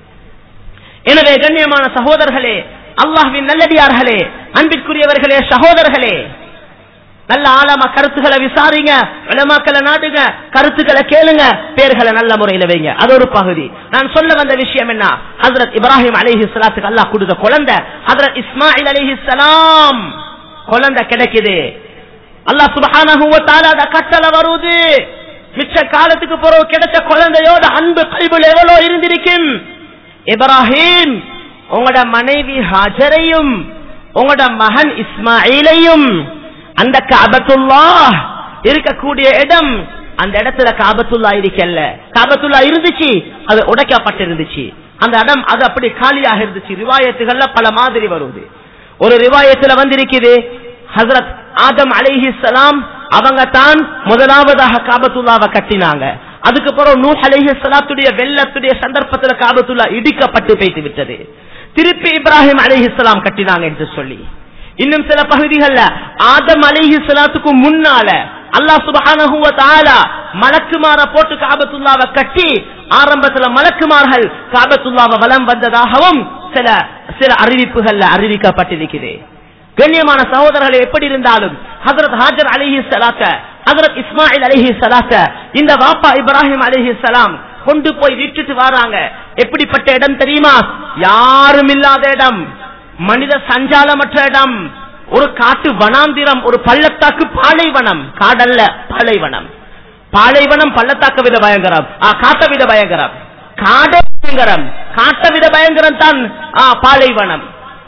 எனவே கண்ணியமான சகோதரர்களே அல்லாஹ்வின் நல்லடியார்களே அன்பிற்குரியவர்களே சகோதரர்களே நல்ல ஆழமா கருத்துக்களை விசாரிங்க உலமாக்களை நாடுங்க கருத்துக்களை கேளுங்க பேர்களை நல்ல முறையில வைங்க அது ஒரு பகுதி நான் சொல்ல வந்த விஷயம் என்ன ஹசரத் இப்ராஹிம் அலிஹி சலாத்துக்கு அல்லாஹ் கொடுத்த குழந்தை ஹசரத் இஸ்மாயில் அலிஹி சலாம் குழந்தை கிடைக்குது அல்லாஹ் சுபஹானஹு வ தஆலா அத கட்டளை வருது மிச்ச காலத்துக்கு பிறகு கிடைச்ச குழந்தையோட அன்பு கல்வியில் எவ்வளவு இருந்திருக்கும் இப்ராஹிம் உங்களோட மனைவி ஹாஜரையும் உங்களோட மகன் இஸ்மாயிலையும் அந்த காபத்துல்லா இருக்கக்கூடிய இடம் அந்த இடத்துல காபத்துல்லா இருக்கல்ல காபத்துல்லா இருந்துச்சு அது உடைக்கப்பட்டிருந்துச்சு அந்த இடம் அது அப்படி காலியாக இருந்துச்சு ரிவாயத்துகள்ல பல மாதிரி வருது ஒரு ரிவாயத்துல வந்திருக்குது ஹசரத் ஆதம் அலைஹி சலாம் அவங்க தான் முதலாவதாக காபத்துல்லாவை கட்டினாங்க அதுக்கு பிறகு நூ அலைஹி சலாத்துடைய வெள்ளத்துடைய சந்தர்ப்பத்துல காபத்துல்லா இடிக்கப்பட்டு போய்த்து விட்டது திருப்பி இப்ராஹிம் அலைஹி சலாம் கட்டினாங்க என்று சொல்லி இன்னும் சில பகுதிகள்ல ஆதம் அலைஹி சலாத்துக்கு முன்னால அல்லாஹ் சுபஹானஹு வ தஆலா மலக்குமார போட்டு காபத்துல்லாவை கட்டி ஆரம்பத்துல மலக்குமார்கள் காபத்துல்லாவை வலம் வந்ததாகவும் சில சில அறிவிப்புகள்ல அறிவிக்கப்பட்டிருக்கிறது கண்ணியமான சகோதரர்களை எப்படி இருந்தாலும் ஹசரத் ஹாஜர் அலிஹி சலாத்த ஹசரத் இஸ்மாயில் அலிஹி சலாத்த இந்த வாப்பா இப்ராஹிம் அலிஹி சலாம் கொண்டு போய் விட்டுட்டு வராங்க எப்படிப்பட்ட இடம் தெரியுமா யாரும் இல்லாத இடம் மனித சஞ்சாலமற்ற இடம் ஒரு காட்டு வனாந்திரம் ஒரு பள்ளத்தாக்கு பாலைவனம் காடல்ல பாலைவனம் பாலைவனம் பள்ளத்தாக்க வித பயங்கரம் ஆ, காட்ட வித பயங்கரம் காடே பயங்கரம் காட்ட வித பயங்கரம் தான் ஆ, பாலைவனம்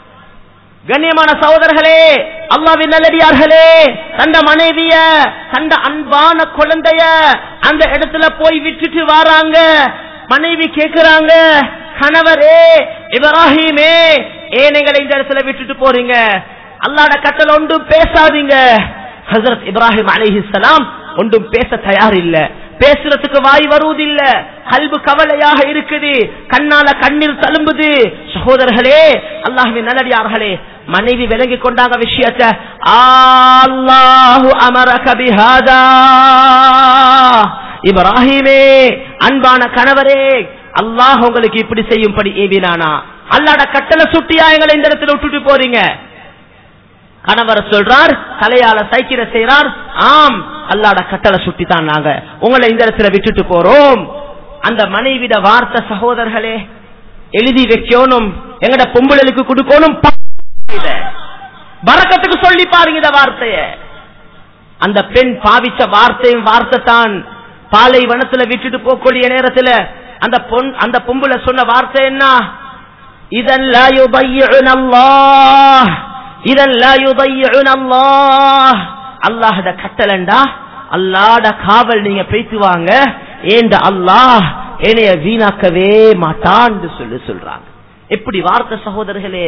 கண்ணியமான சகோதரர்களே அல்லாவின் நல்லடியார்களே தந்த மனைவிய தந்த அன்பான குழந்தைய அந்த இடத்துல போய் விட்டுட்டு வராங்க மனைவி கேக்குறாங்க கணவரே இப்ராஹிமே ஏன் எங்களை இந்த இடத்துல விட்டுட்டு போறீங்க அல்லாட கட்டளை ஒன்றும் பேசாதீங்க ஹசரத் இப்ராஹிம் அலிஹிஸ்லாம் ஒன்றும் பேச தயார் இல்ல பேசுறதுக்கு வாய் வருவதில்ல கல்பு கவலையாக இருக்குது கண்ணால கண்ணீர் தழும்புது சகோதரர்களே அல்லாஹுவின் நல்லடியார்களே மனைவி விளங்கி கொண்டாங்க விஷயத்தை அல்லாஹு அமரக பிஹாதா இப்ராஹிமே அன்பான கணவரே அல்லாஹ் உங்களுக்கு இப்படி செய்யும்படி ஏவினானா அல்லாட கட்டளை சுட்டியா எங்களை இந்த இடத்துல விட்டுட்டு போறீங்க கணவர் சொல்றார் தலையால சைக்கிற செய்றார் ஆம் அல்லாட கட்டளை சுட்டி தான் நாங்க உங்களை இந்த இடத்துல விட்டுட்டு போறோம் அந்த மனைவிட வார்த்தை சகோதரர்களே எழுதி வைக்கணும் எங்கட பொம்பளுக்கு கொடுக்கணும் ப- இத. பரக்கத்துக்கு சொல்லி பாருங்க இந்த வார்த்தைய அந்த பெண் பாவிச்ச வார்த்தையும் வார்த்தை தான் பாலைவனத்துல விட்டுட்டு போகக்கூடிய நேரத்துல அந்த பொன் அந்த பொம்புல சொன்ன வார்த்தை என்ன இதன் லா யுபையிஉன அல்லாஹ் இதன் லா யுபையிஉன அல்லாஹ் அல்லாஹ்ட கட்டளண்டா அல்லாஹ்ட காவல் நீங்க பேசி வாங்க ஏண்ட அல்லாஹ் என்னைய வீணாக்கவே மாட்டான்னு சொல்லி சொல்றாங்க எப்படி வார்த்தை சகோதரர்களே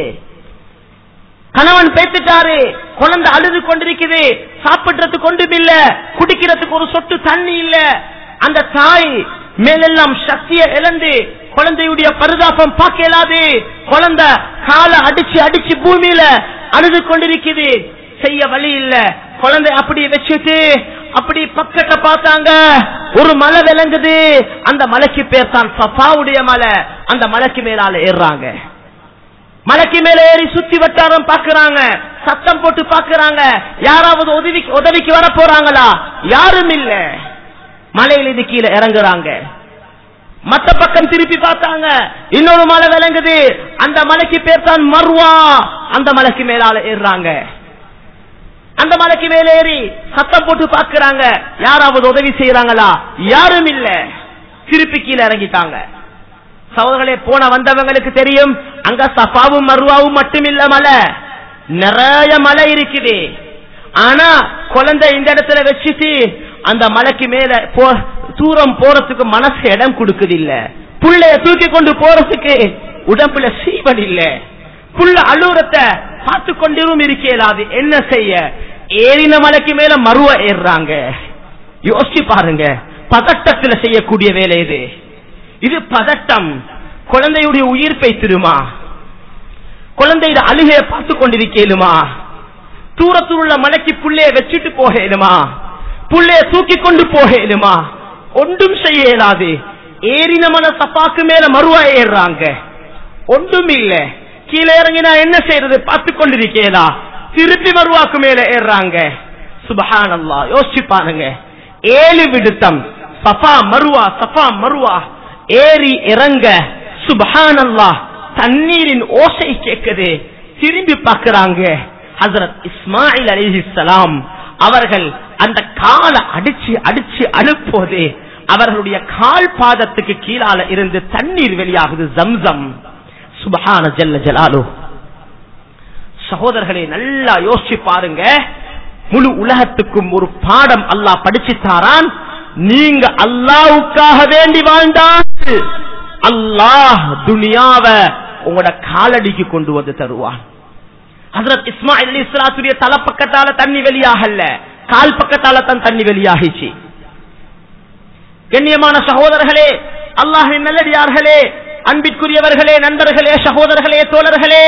கணவன் பேத்துட்டாரு குழந்தை அழுது கொண்டிருக்குது சாப்பிடுறதுக்கு ஒன்றும் இல்ல குடிக்கிறதுக்கு ஒரு சொட்டு தண்ணி இல்ல அந்த தாய் மேலெல்லாம் சக்தியை இழந்து குழந்தையுடைய பரிதாபம் பார்க்க இயலாது குழந்தை காலை அடிச்சு அடிச்சு பூமியில அழுது கொண்டிருக்குது செய்ய வழி இல்ல குழந்தை அப்படி வச்சுட்டு அப்படி பக்கத்தை பார்த்தாங்க ஒரு மலை விளங்குது அந்த மலைக்கு பேர் தான் சஃபாவுடைய மலை அந்த மலைக்கு மேலால ஏறுறாங்க மலைக்கு மேல ஏறி சுத்தி வட்டாரம் பாக்குறாங்க சத்தம் போட்டு பாக்குறாங்க யாராவது உதவி உதவிக்கு வர போறாங்களா யாரும் இல்ல மலையில இது கீழே இறங்குறாங்க மத்த பக்கம் திருப்பி பார்த்தாங்க இன்னொரு மலை விளங்குது அந்த மலைக்கு பேர் தான் மர்வா அந்த மலைக்கு மேலால ஏறுறாங்க அந்த மலைக்கு மேல ஏறி சத்தம் போட்டு பாக்குறாங்க யாராவது உதவி செய்யறாங்களா யாரும் இல்ல திருப்பி கீழே இறங்கிட்டாங்க சகோதரர்களே போன வந்தவங்களுக்கு தெரியும் அங்க சஃபாவும் மருவாவும் மட்டும் இல்ல மலை நிறைய மலை இருக்குது ஆனா குழந்தை இந்த இடத்துல வச்சுட்டு அந்த மலைக்கு மேல போ தூரம் போறதுக்கு மனசு இடம் கொடுக்குது இல்ல புள்ளைய தூக்கி கொண்டு போறதுக்கு உடம்புல சீவன் இல்ல புள்ள அழுறத்தை பார்த்து கொண்டிரும் இருக்கலாது என்ன செய்ய ஏறின மலைக்கு மேல மருவ ஏறுறாங்க யோசிச்சு பாருங்க பதட்டத்துல செய்யக்கூடிய வேலை இது இது பதட்டம் குழந்தையுடைய உயிர் பெய்த்திருமா குழந்தையோட அழுகைய பார்த்து கொண்டிருக்கலுமா தூரத்தில் உள்ள மலைக்கு புள்ளைய வச்சுட்டு போகலுமா புள்ளைய தூக்கி கொண்டு போகலுமா ஒன்றும் செய்ய இயலாது ஏறின மன சப்பாக்கு மேல மறுவா ஏறுறாங்க ஒன்றும் இல்ல கீழே இறங்கினா என்ன செய்யறது பார்த்து கொண்டிருக்கேலா திருப்பி மறுவாக்கு மேல ஏறுறாங்க சுபஹானல்லா யோசிச்சு பாருங்க ஏழு விடுத்தம் சஃபா மருவா சஃபா மருவா ஏறி இறங்க சுபஹானல்லா தண்ணீரின் ஓசை கேட்குது திரும்பி பார்க்கறாங்க ஹசரத் இஸ்மாயில் அலிஹிஸ்ஸலாம் அவர்கள் அந்த காலை அடிச்சு அடிச்சு அனுப்போது அவர்களுடைய கால் பாதத்துக்கு கீழால இருந்து தண்ணீர் வெளியாகுது ஜம்சம் சுபஹான ஜல்ல ஜலாலு சகோதரர்களே நல்லா யோசிச்சு பாருங்க முழு உலகத்துக்கும் ஒரு பாடம் அல்லாஹ் படிச்சு தாரான் நீங்க அல்லாவுக்காக வேண்டி வாழ்ந்தால் அல்லாஹ் துனியாவ உங்களோட காலடிக்கு கொண்டு வந்து தருவான் ஹசரத் இஸ்மாயில் அலி இஸ்லாத்துடைய தலை பக்கத்தால தண்ணி வெளியாகல கால் பக்கத்தால தான் தண்ணி வெளியாகிச்சு கண்ணியமான சகோதரர்களே அல்லாஹின் நல்லடியார்களே அன்பிற்குரியவர்களே நண்பர்களே சகோதரர்களே தோழர்களே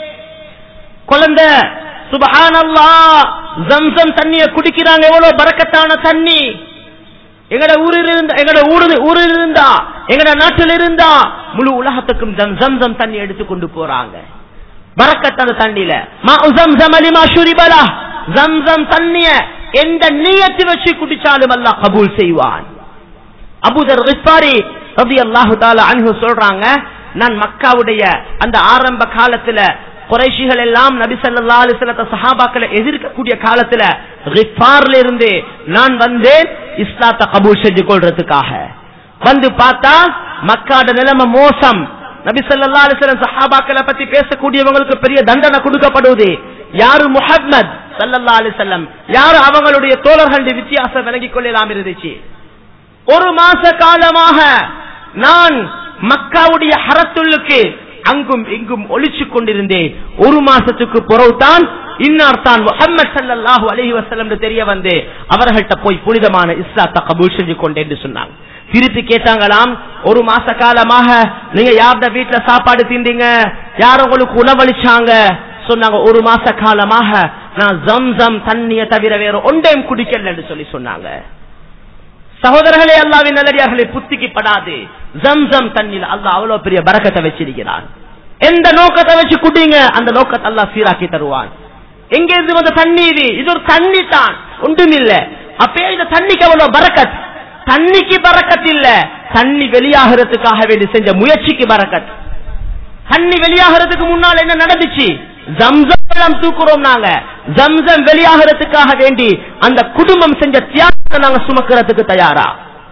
குழந்தை சுபஹான் அல்லா ஜம்சம் தண்ணிய குடிக்கிறாங்க எவ்வளவு பறக்கத்தான தண்ணி எங்கட ஊரில் இருந்தா எங்கட ஊரு ஊரில் இருந்தா எங்கட நாட்டில் இருந்தா முழு உலகத்துக்கும் ஜம் ஜம்சம் தண்ணி எடுத்து கொண்டு போறாங்க பறக்கத்தான தண்ணியில மா ஜம்சம் அலிமா ஷுரிபலா ஜம்சம் தண்ணிய எந்த நீயத்து வச்சு குடிச்சாலும் அல்லாஹ் கபூல் செய்வான் அபூதர் ரிப்பாரி ரதி அல்லாஹு தாலா அன்ஹு சொல்றாங்க நான் மக்காவுடைய அந்த ஆரம்ப காலத்துல குறைஷிகள் எல்லாம் நபி ஸல்லல்லாஹு அலைஹி வஸல்லம் சஹாபாக்களை எதிர்க்கக்கூடிய காலத்துல ரிஃபார்ல இருந்து நான் வந்தேன் இஸ்லாத்தை கபூல் செஞ்சு கொள்றதுக்காக வந்து பார்த்தா மக்காட நிலைமை மோசம் நபி ஸல்லல்லாஹு அலைஹி வஸல்லம் சஹாபாக்களை பத்தி பேசக்கூடியவங்களுக்கு பெரிய தண்டனை கொடுக்கப்படுவது யாரு முஹம்மத் ஸல்லல்லாஹு அலைஹி வஸல்லம் யாரு அவங்களுடைய தோழர்களுடைய வித்தியாசம் விலகிக் கொள்ளலாம் இருந்துச்சு ஒரு மாச காலமாக நான் மக்காவுடைய ஹரத்துள்ளுக்கு அங்கும் இங்கும் ஒளிச்சு கொண்டிருந்தேன் ஒரு மாசத்துக்கு பிறகுதான் இன்னார் தான் முஹம்மது ஸல்லல்லாஹு அலைஹி வஸல்லம் தெரிய வந்து அவர்கள்ட்ட போய் புனிதமான இஸ்லாத்தை கபூல் செஞ்சு கொண்டேன் என்று சொன்னாங்க திருப்பி கேட்டாங்களாம் ஒரு மாச காலமாக நீங்க யார்ட வீட்டுல சாப்பாடு திண்டீங்க யார் உங்களுக்கு உணவளிச்சாங்க சொன்னாங்க ஒரு மாச காலமாக நான் ஜம்சம் தண்ணிய தவிர வேற ஒன்றையும் குடிக்கல என்று சொல்லி சொன்னாங்க சகோதரர்களே அல்லாவின் நல்லடியார்களே புத்திக்கு படாது ஜம்சம் தண்ணில அல்லாஹ் அவ்வளவு பெரிய பரக்கத்தை வச்சிருக்கிறான் எந்த நோக்கத்தை வச்சு குடிங்க அந்த நோக்கத்தை அல்லாஹ் சீராக்கி தருவான் எங்க இருந்து வந்த தண்ணீர் இது ஒரு தண்ணி தான் ஒன்றும் இல்ல அப்பயே இந்த தண்ணிக்கு அவ்வளவு பரக்கத் தண்ணிக்கு பரக்கத் இல்ல தண்ணி வெளியாகிறதுக்காக வேண்டி செஞ்ச முயற்சிக்கு பரக்கத் தண்ணி வெளியாகிறதுக்கு முன்னால் என்ன நடந்துச்சு ஜம்சம் எல்லாம் தூக்குறோம் நாங்க ஜம்சம் வெளியாகிறதுக்காக வேண்டி அந்த குடும்பம் செஞ்ச தியாகத்தை நாங்க சுமக்கிறதுக்கு தயாரா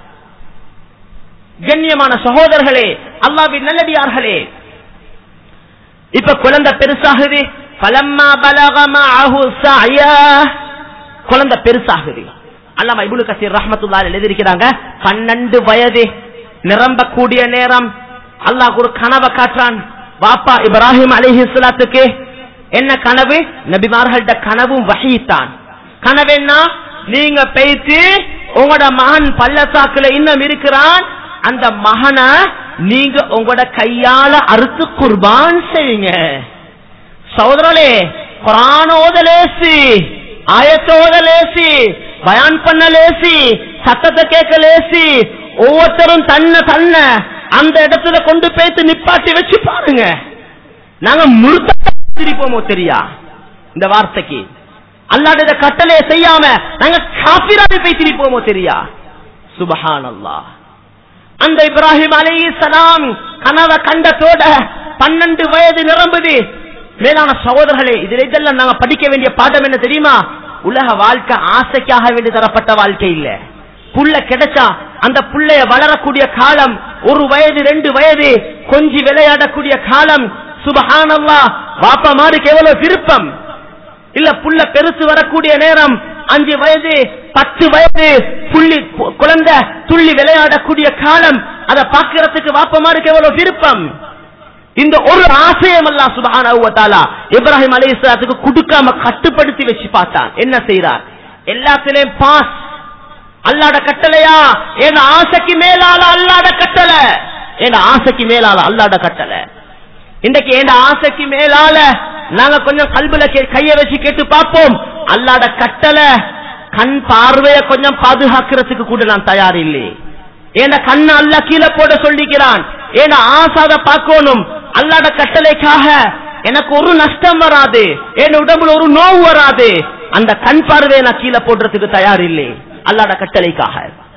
கண்ணியமான சகோதரர்களே அல்லாவின் நல்லடியார்களே இப்ப குழந்தை பெருசாகுது பலம்மா பலகமா குழந்தை பெருசாகுது அல்லாம இபுல் கசீர் ரஹமத்துல்லா எழுதியிருக்கிறாங்க பன்னெண்டு வயது நிரம்பக்கூடிய நேரம் அல்லாஹ் ஒரு கனவை காட்டுறான் வாப்பா இப்ராஹிம் அலிஹிஸ்லாத்துக்கு என்ன கனவு நபிமார்கள்ட கனவும் வகித்தான் கனவு என்ன நீங்க பேசி உங்களோட மகன் பள்ளத்தாக்குல இன்னும் இருக்கிறான் அந்த மகனை நீங்க உங்களோட கையால அறுத்து குர்பான் செய்யுங்க சகோதரே குரானோத லேசி ஆயத்தோத லேசி பயான் பண்ண லேசி சத்தத்தை கேட்க லேசி ஒவ்வொருத்தரும் தன்ன தன்ன அந்த இடத்துல கொண்டு போய்த்து நிப்பாட்டி வச்சு பாருங்க நாங்க முழுத்திருப்போமோ தெரியா இந்த வார்த்தைக்கு அல்லாட இந்த கட்டளையை செய்யாம நாங்க காபிராவை போய் திரிப்போமோ தெரியா சுபஹான் அல்லாஹ் அந்த இப்ராஹிம் அலை சலாம் கனவை கண்டத்தோட பன்னெண்டு வயது நிரம்புது மேலான சகோதரர்களே இதுல இதெல்லாம் நாங்க படிக்க வேண்டிய பாடம் என்ன தெரியுமா உலக வாழ்க்கை ஆசைக்காக வேண்டி தரப்பட்ட வாழ்க்கை இல்ல புள்ள கிடைச்சா அந்த புள்ளைய வளரக்கூடிய காலம் ஒரு வயது ரெண்டு வயது கொஞ்சி விளையாடக்கூடிய காலம் சுபஹானல்லா பாப்பா மாருக்கு எவ்வளவு விருப்பம் இல்ல புள்ள பெருசு வரக்கூடிய நேரம் அஞ்சு வயது பத்து வயது புள்ளி குழந்தை துள்ளி விளையாடக்கூடிய காலம் அதை பாக்குறதுக்கு வாப்பமாருக்கு எவ்வளவு விருப்பம் இந்த ஒரு ஆசையம் அல்லா சுபானா இப்ராஹிம் அலி இஸ்லாத்துக்கு கொடுக்காம கட்டுப்படுத்தி வச்சு பார்த்தான் என்ன செய்யறார் எல்லாத்திலையும் பாஸ் அல்லாட கட்டளையா என் ஆசைக்கு மேலால அல்லாட கட்டளை என் ஆசைக்கு மேலால அல்லாட கட்டளை இன்றைக்கு என் ஆசைக்கு மேலால நாங்க கொஞ்சம் கல்வில கைய வச்சு கேட்டு பார்ப்போம் அல்லாட கட்டளை கண் பார்வைய கொஞ்சம் பாதுகாக்கிறதுக்கு கூட நான் தயார் இல்லை ஏன கண்ணு அல்ல கீழே போட சொல்லிக்கிறான் ஏன ஆசாத பார்க்கணும் அல்லாட கட்டளைக்காக எனக்கு ஒரு நஷ்டம் வராது என் உடம்புல ஒரு நோவு வராது அந்த கண் பார்வையை நான் கீழே போடுறதுக்கு தயார் இல்லை அல்லாட கட்டளைக்காக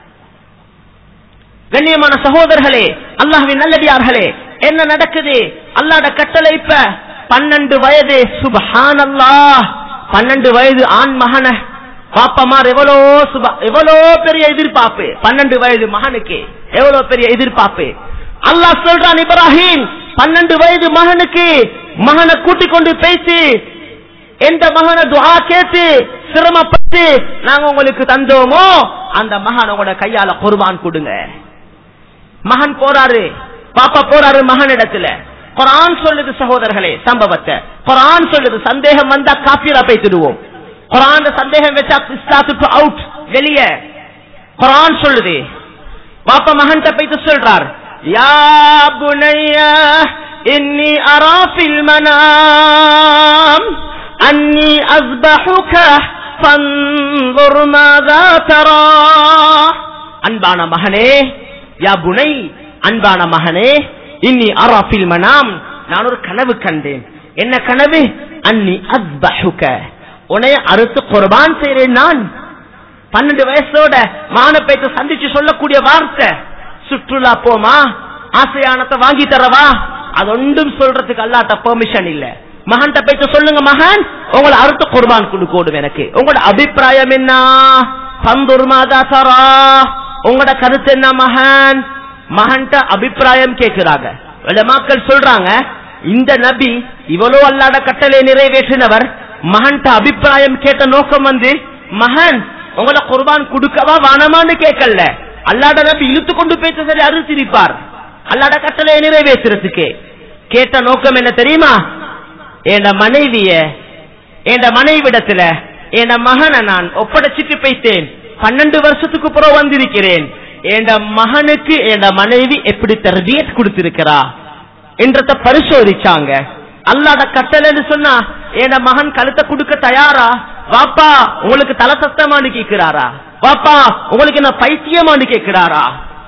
கண்ணியமான சகோதரர்களே அல்லாஹ்வின் நல்லடியார்களே என்ன நடக்குது அல்லாட கட்டளை இப்ப பன்னெண்டு வயது சுபஹான் அல்லாஹ் பன்னெண்டு வயது ஆண் மகன பாப்பமார் எவ்வளோ சுப எவ்வளோ பெரிய எதிர்பார்ப்பு பன்னெண்டு வயது மகனுக்கு எவ்வளவு பெரிய எதிர்பார்ப்பு அல்லாஹ் சொல்றான் இப்ராஹிம் பன்னெண்டு வயது மகனுக்கு மகனை கூட்டிக் கொண்டு பேசி எந்த மகனை துஆ கேட்டு சிரமப்பட்டு நாங்க உங்களுக்கு தந்தோமோ அந்த மகன் உங்களோட கையால குர்பான் கொடுங்க மகன் போறாரு பாப்பா போறாரு மகன் இடத்துல குரான் சொல்லுது சகோதரர்களே சம்பவத்தை குரான் சொல்லுது சந்தேகம் வந்தா காப்பீரா பேசிடுவோம் குரான் சந்தேகம் வச்சா இஸ்லாத்துக்கு அவுட் வெளியே குரான் சொல்லுது பாப்பா மகன்கிட்ட போயிட்டு சொல்றார் யா புனையா இன்னி அரா ஃபில் மனாம் அன்னி அஸ்பஹுக ஃபன்ظுர் மாதா தரா அன்பான மகனே யா புனை அன்பான மகனே இன்னி அரா ஃபில் மனாம் நான் ஒரு கனவு கண்டேன் என்ன கனவு அன்னி அஸ்பஹுக உன்னைய அறுத்து குர்பான் செய்றேன் நான் பன்னெண்டு வயசோட மானப்பேத்தை சந்திச்சு சொல்லக்கூடிய வார்த்தை சுற்றுலா போமா ஆசையானத்தை வாங்கி தரவா அது ஒன்றும் சொல்றதுக்கு அல்லாட்ட பெர்மிஷன் இல்ல மகன்கிட்ட போயிட்டு சொல்லுங்க மகன் உங்களை அறுத்து குர்பான் கொடுக்கோடும் எனக்கு உங்களோட அபிப்பிராயம் என்ன பந்துர்மாதா தரா உங்களோட கருத்து என்ன மகன் மகன்கிட்ட அபிப்பிராயம் கேட்கிறாங்க மக்கள் சொல்றாங்க இந்த நபி இவ்வளவு அல்லாத கட்டளை நிறைவேற்றினவர் மகன்கிட்ட அபிப்பிராயம் கேட்ட நோக்கம் வந்து மகன் உங்களை குர்பான் கொடுக்கவா வானமான்னு கேட்கல அல்லாட நபி இழுத்து கொண்டு போயிட்டு சரி அறுத்திருப்பார் அல்லாட கட்டளையை நிறைவேற்றுறதுக்கு கேட்ட நோக்கம் என்ன தெரியுமா என் மனைவிய என் மனைவிடத்துல என் மகனை நான் ஒப்படைச்சிட்டு போய்த்தேன் பன்னெண்டு வருஷத்துக்கு புறம் வந்திருக்கிறேன் என் மகனுக்கு என் மனைவி எப்படி தர்பியத் கொடுத்திருக்கிறா என்றத பரிசோதிச்சாங்க அல்லாட கட்டளைன்னு சொன்னா என் மகன் கழுத்தை கொடுக்க தயாரா வாப்பா உங்களுக்கு தலை சத்தமானு கேட்கிறாரா வாப்பா உங்களுக்கு என்ன பைத்தியமானு கேட்கிறாரா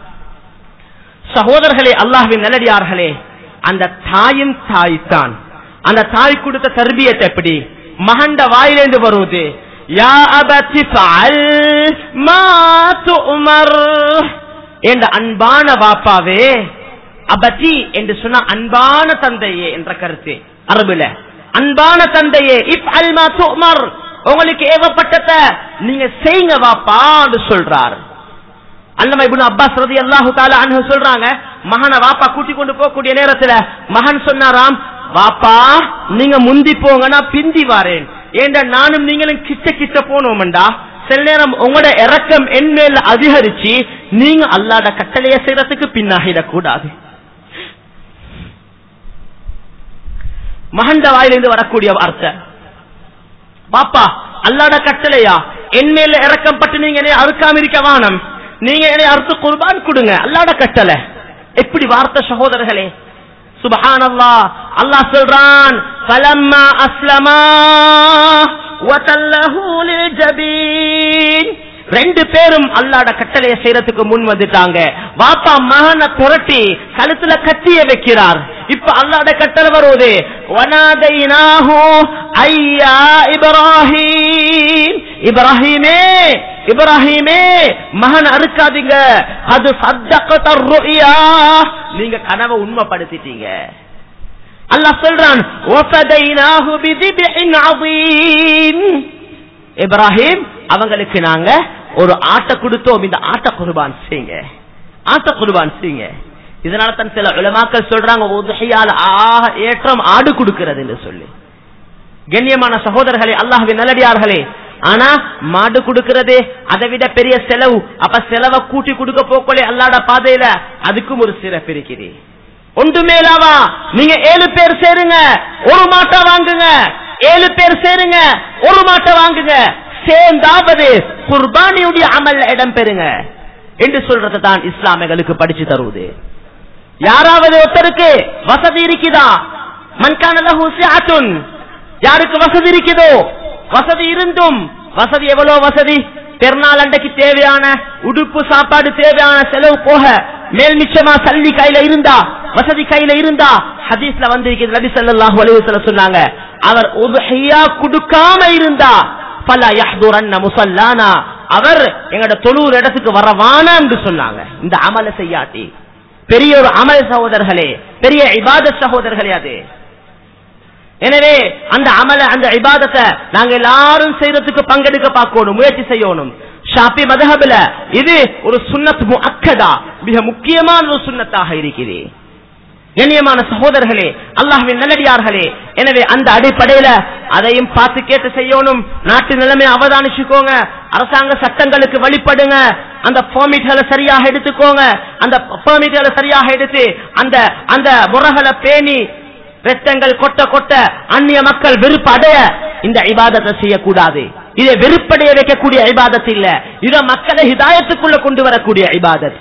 சகோதரர்களே அல்லாஹ்வின் நல்லடியார்களே அந்த தாயும் தாய் தான் அந்த தாய் கொடுத்த தர்பியத்தை எப்படி மகண்ட வாயிலேந்து வருவது யா அபத்தி ஃபஅல் மா துமர் என்ற அன்பான வாப்பாவே அபதி என்று சொன்ன அன்பான தந்தையே என்ற கருத்து அரபுல அன்பான தந்தையே இப் அல்மா துமர் உங்களுக்கு ஏவப்பட்டத நீங்க செய்யுங்க வாப்பா என்று சொல்றார் அல்லமா இப்னு அப்பாஸ் ரதி அல்லாஹு தாலா அன்ஹு சொல்றாங்க மகனை வாப்பா கூட்டி கொண்டு போகக்கூடிய நேரத்துல மகன் சொன்னாராம் வாப்பா நீங்க முந்தி போங்க நான் பிந்தி வாரேன் ஏண்டா நானும் நீங்களும் கிட்ட கிட்ட போனோம்டா சில நேரம் உங்களோட இறக்கம் என் மேல அதிகரிச்சு நீங்க அல்லாட கட்டளைய செய்யறதுக்கு பின்னாகிடக் கூடாது மகண்ட வாயிலிருந்து வரக்கூடிய வார்த்தை பாப்பா அல்லாட கட்டளையா என் மேல இறக்கம் பட்டு நீங்க என்னை அறுக்காம இருக்க வானம் நீங்க என்னை அறுத்து குர்பான் கொடுங்க அல்லாட கட்டளை எப்படி வார்த்தை சகோதரர்களே சுபஹான் அல்லா அல்லாஹ் சொல்றான் பலம்மா அஸ்லமா வதல்லஹு லில்ஜபீன் ரெண்டு பேரும் அல்லாட கட்டளைய செய்யறதுக்கு முன் வந்துட்டாங்க வாப்பா மகனை புரட்டி கழுத்துல கத்திய வைக்கிறார் இப்ப அல்லாட கட்டளை வருவது வனாதைனாஹு ஐயா இப்ராஹிம் இப்ராஹிமே இப்ராஹிமே மகன் அறுக்காதீங்க அது சத்தக்கத்த ருயா நீங்க கனவை உண்மைப்படுத்திட்டீங்க அல்லாஹ் சொல்றான் வஃபதைனாஹு பிதிபின் அதீம் இப்ராஹிம் அவங்களுக்கு நாங்க ஒரு ஆட்டை கொடுத்தோம் இந்த ஆட்ட குர்பான் செய்யுங்க ஆட்ட குர்பான் செய்யுங்க இதனால தான் சில உலமாக்கள் சொல்றாங்க உதகையால் ஆக ஏற்றம் ஆடு கொடுக்கிறது சொல்லி கண்ணியமான சகோதரர்களே அல்லாஹ்வின் நல்லடியார்களே ஆனா மாடு கொடுக்கிறது அதை விட பெரிய செலவு அப்ப செலவை கூட்டி கொடுக்க போக்கொள்ளே அல்லாட பாதையில அதுக்கும் ஒரு சிறப்பு இருக்குது ஒன்று மேலாவா நீங்க ஏழு பேர் சேருங்க ஒரு மாட்டை வாங்குங்க ஏழு பேர் சேருங்க ஒரு மாட்டை வாங்குங்க சேர்ந்தாவது குர்பானியுடைய அமல் இடம் பெறுங்க என்று சொல்றதை தான் இஸ்லாமியர்களுக்கு படிச்சு தருவது யாராவது ஒருத்தருக்கு வசதி இருக்குதா மன்கான யாருக்கு வசதி இருக்குதோ வசதி இருந்தும் வசதி எவ்வளவு வசதி பெருநாள் அண்டைக்கு தேவையான உடுப்பு சாப்பாடு தேவையான செலவு போக மேல் மிச்சமா சல்லி கையில இருந்தா வசதி கையில இருந்தா ஹதீஸ்ல வந்து நபி ஸல்லல்லாஹு அலைஹி வஸல்லம் சொன்னாங்க அவர் உதுஹியா கொடுக்காம இருந்தா பல யஹ்துரன்ன முசல்லானா அவர் எங்கட தொழுவுற இடத்துக்கு வரவானான்னு சொன்னாங்க இந்த அமல செய்யாட்டி பெரிய ஒரு அமல் சகோதரர்களே பெரிய இபாத சகோதரர்களே அது எனவே அந்த அமல அந்த இபாதத்தை நாங்க எல்லாரும் செய்யறதுக்கு பங்கெடுக்க பார்க்கணும் முயற்சி செய்யணும் ஷாபி மதஹபில இது ஒரு சுன்னத் முஅக்கதா மிக முக்கியமான ஒரு சுன்னத்தாக இருக்கிறது கண்ணியமான சகோதரர்களே அல்லாஹ்வின் நல்லடியார்களே எனவே அந்த அடிப்படையில அதையும் பார்த்து கேட்டு செய்யணும் நாட்டு நிலைமை அவதானிச்சுக்கோங்க அரசாங்க சட்டங்களுக்கு வழிபடுங்க அந்த பெர்மிட்களை சரியாக எடுத்துக்கோங்க அந்த பெர்மிட்களை சரியாக எடுத்து அந்த அந்த முறைகளை பேணி ரத்தங்கள் கொட்ட கொட்ட அந்நிய மக்கள் வெறுப்பு அடைய இந்த இபாதத்தை செய்யக்கூடாது இதை வெறுப்படைய வைக்கக்கூடிய இபாதத் இல்ல இதை மக்களை ஹிதாயத்துக்குள்ள கொண்டு வரக்கூடிய இபாதத்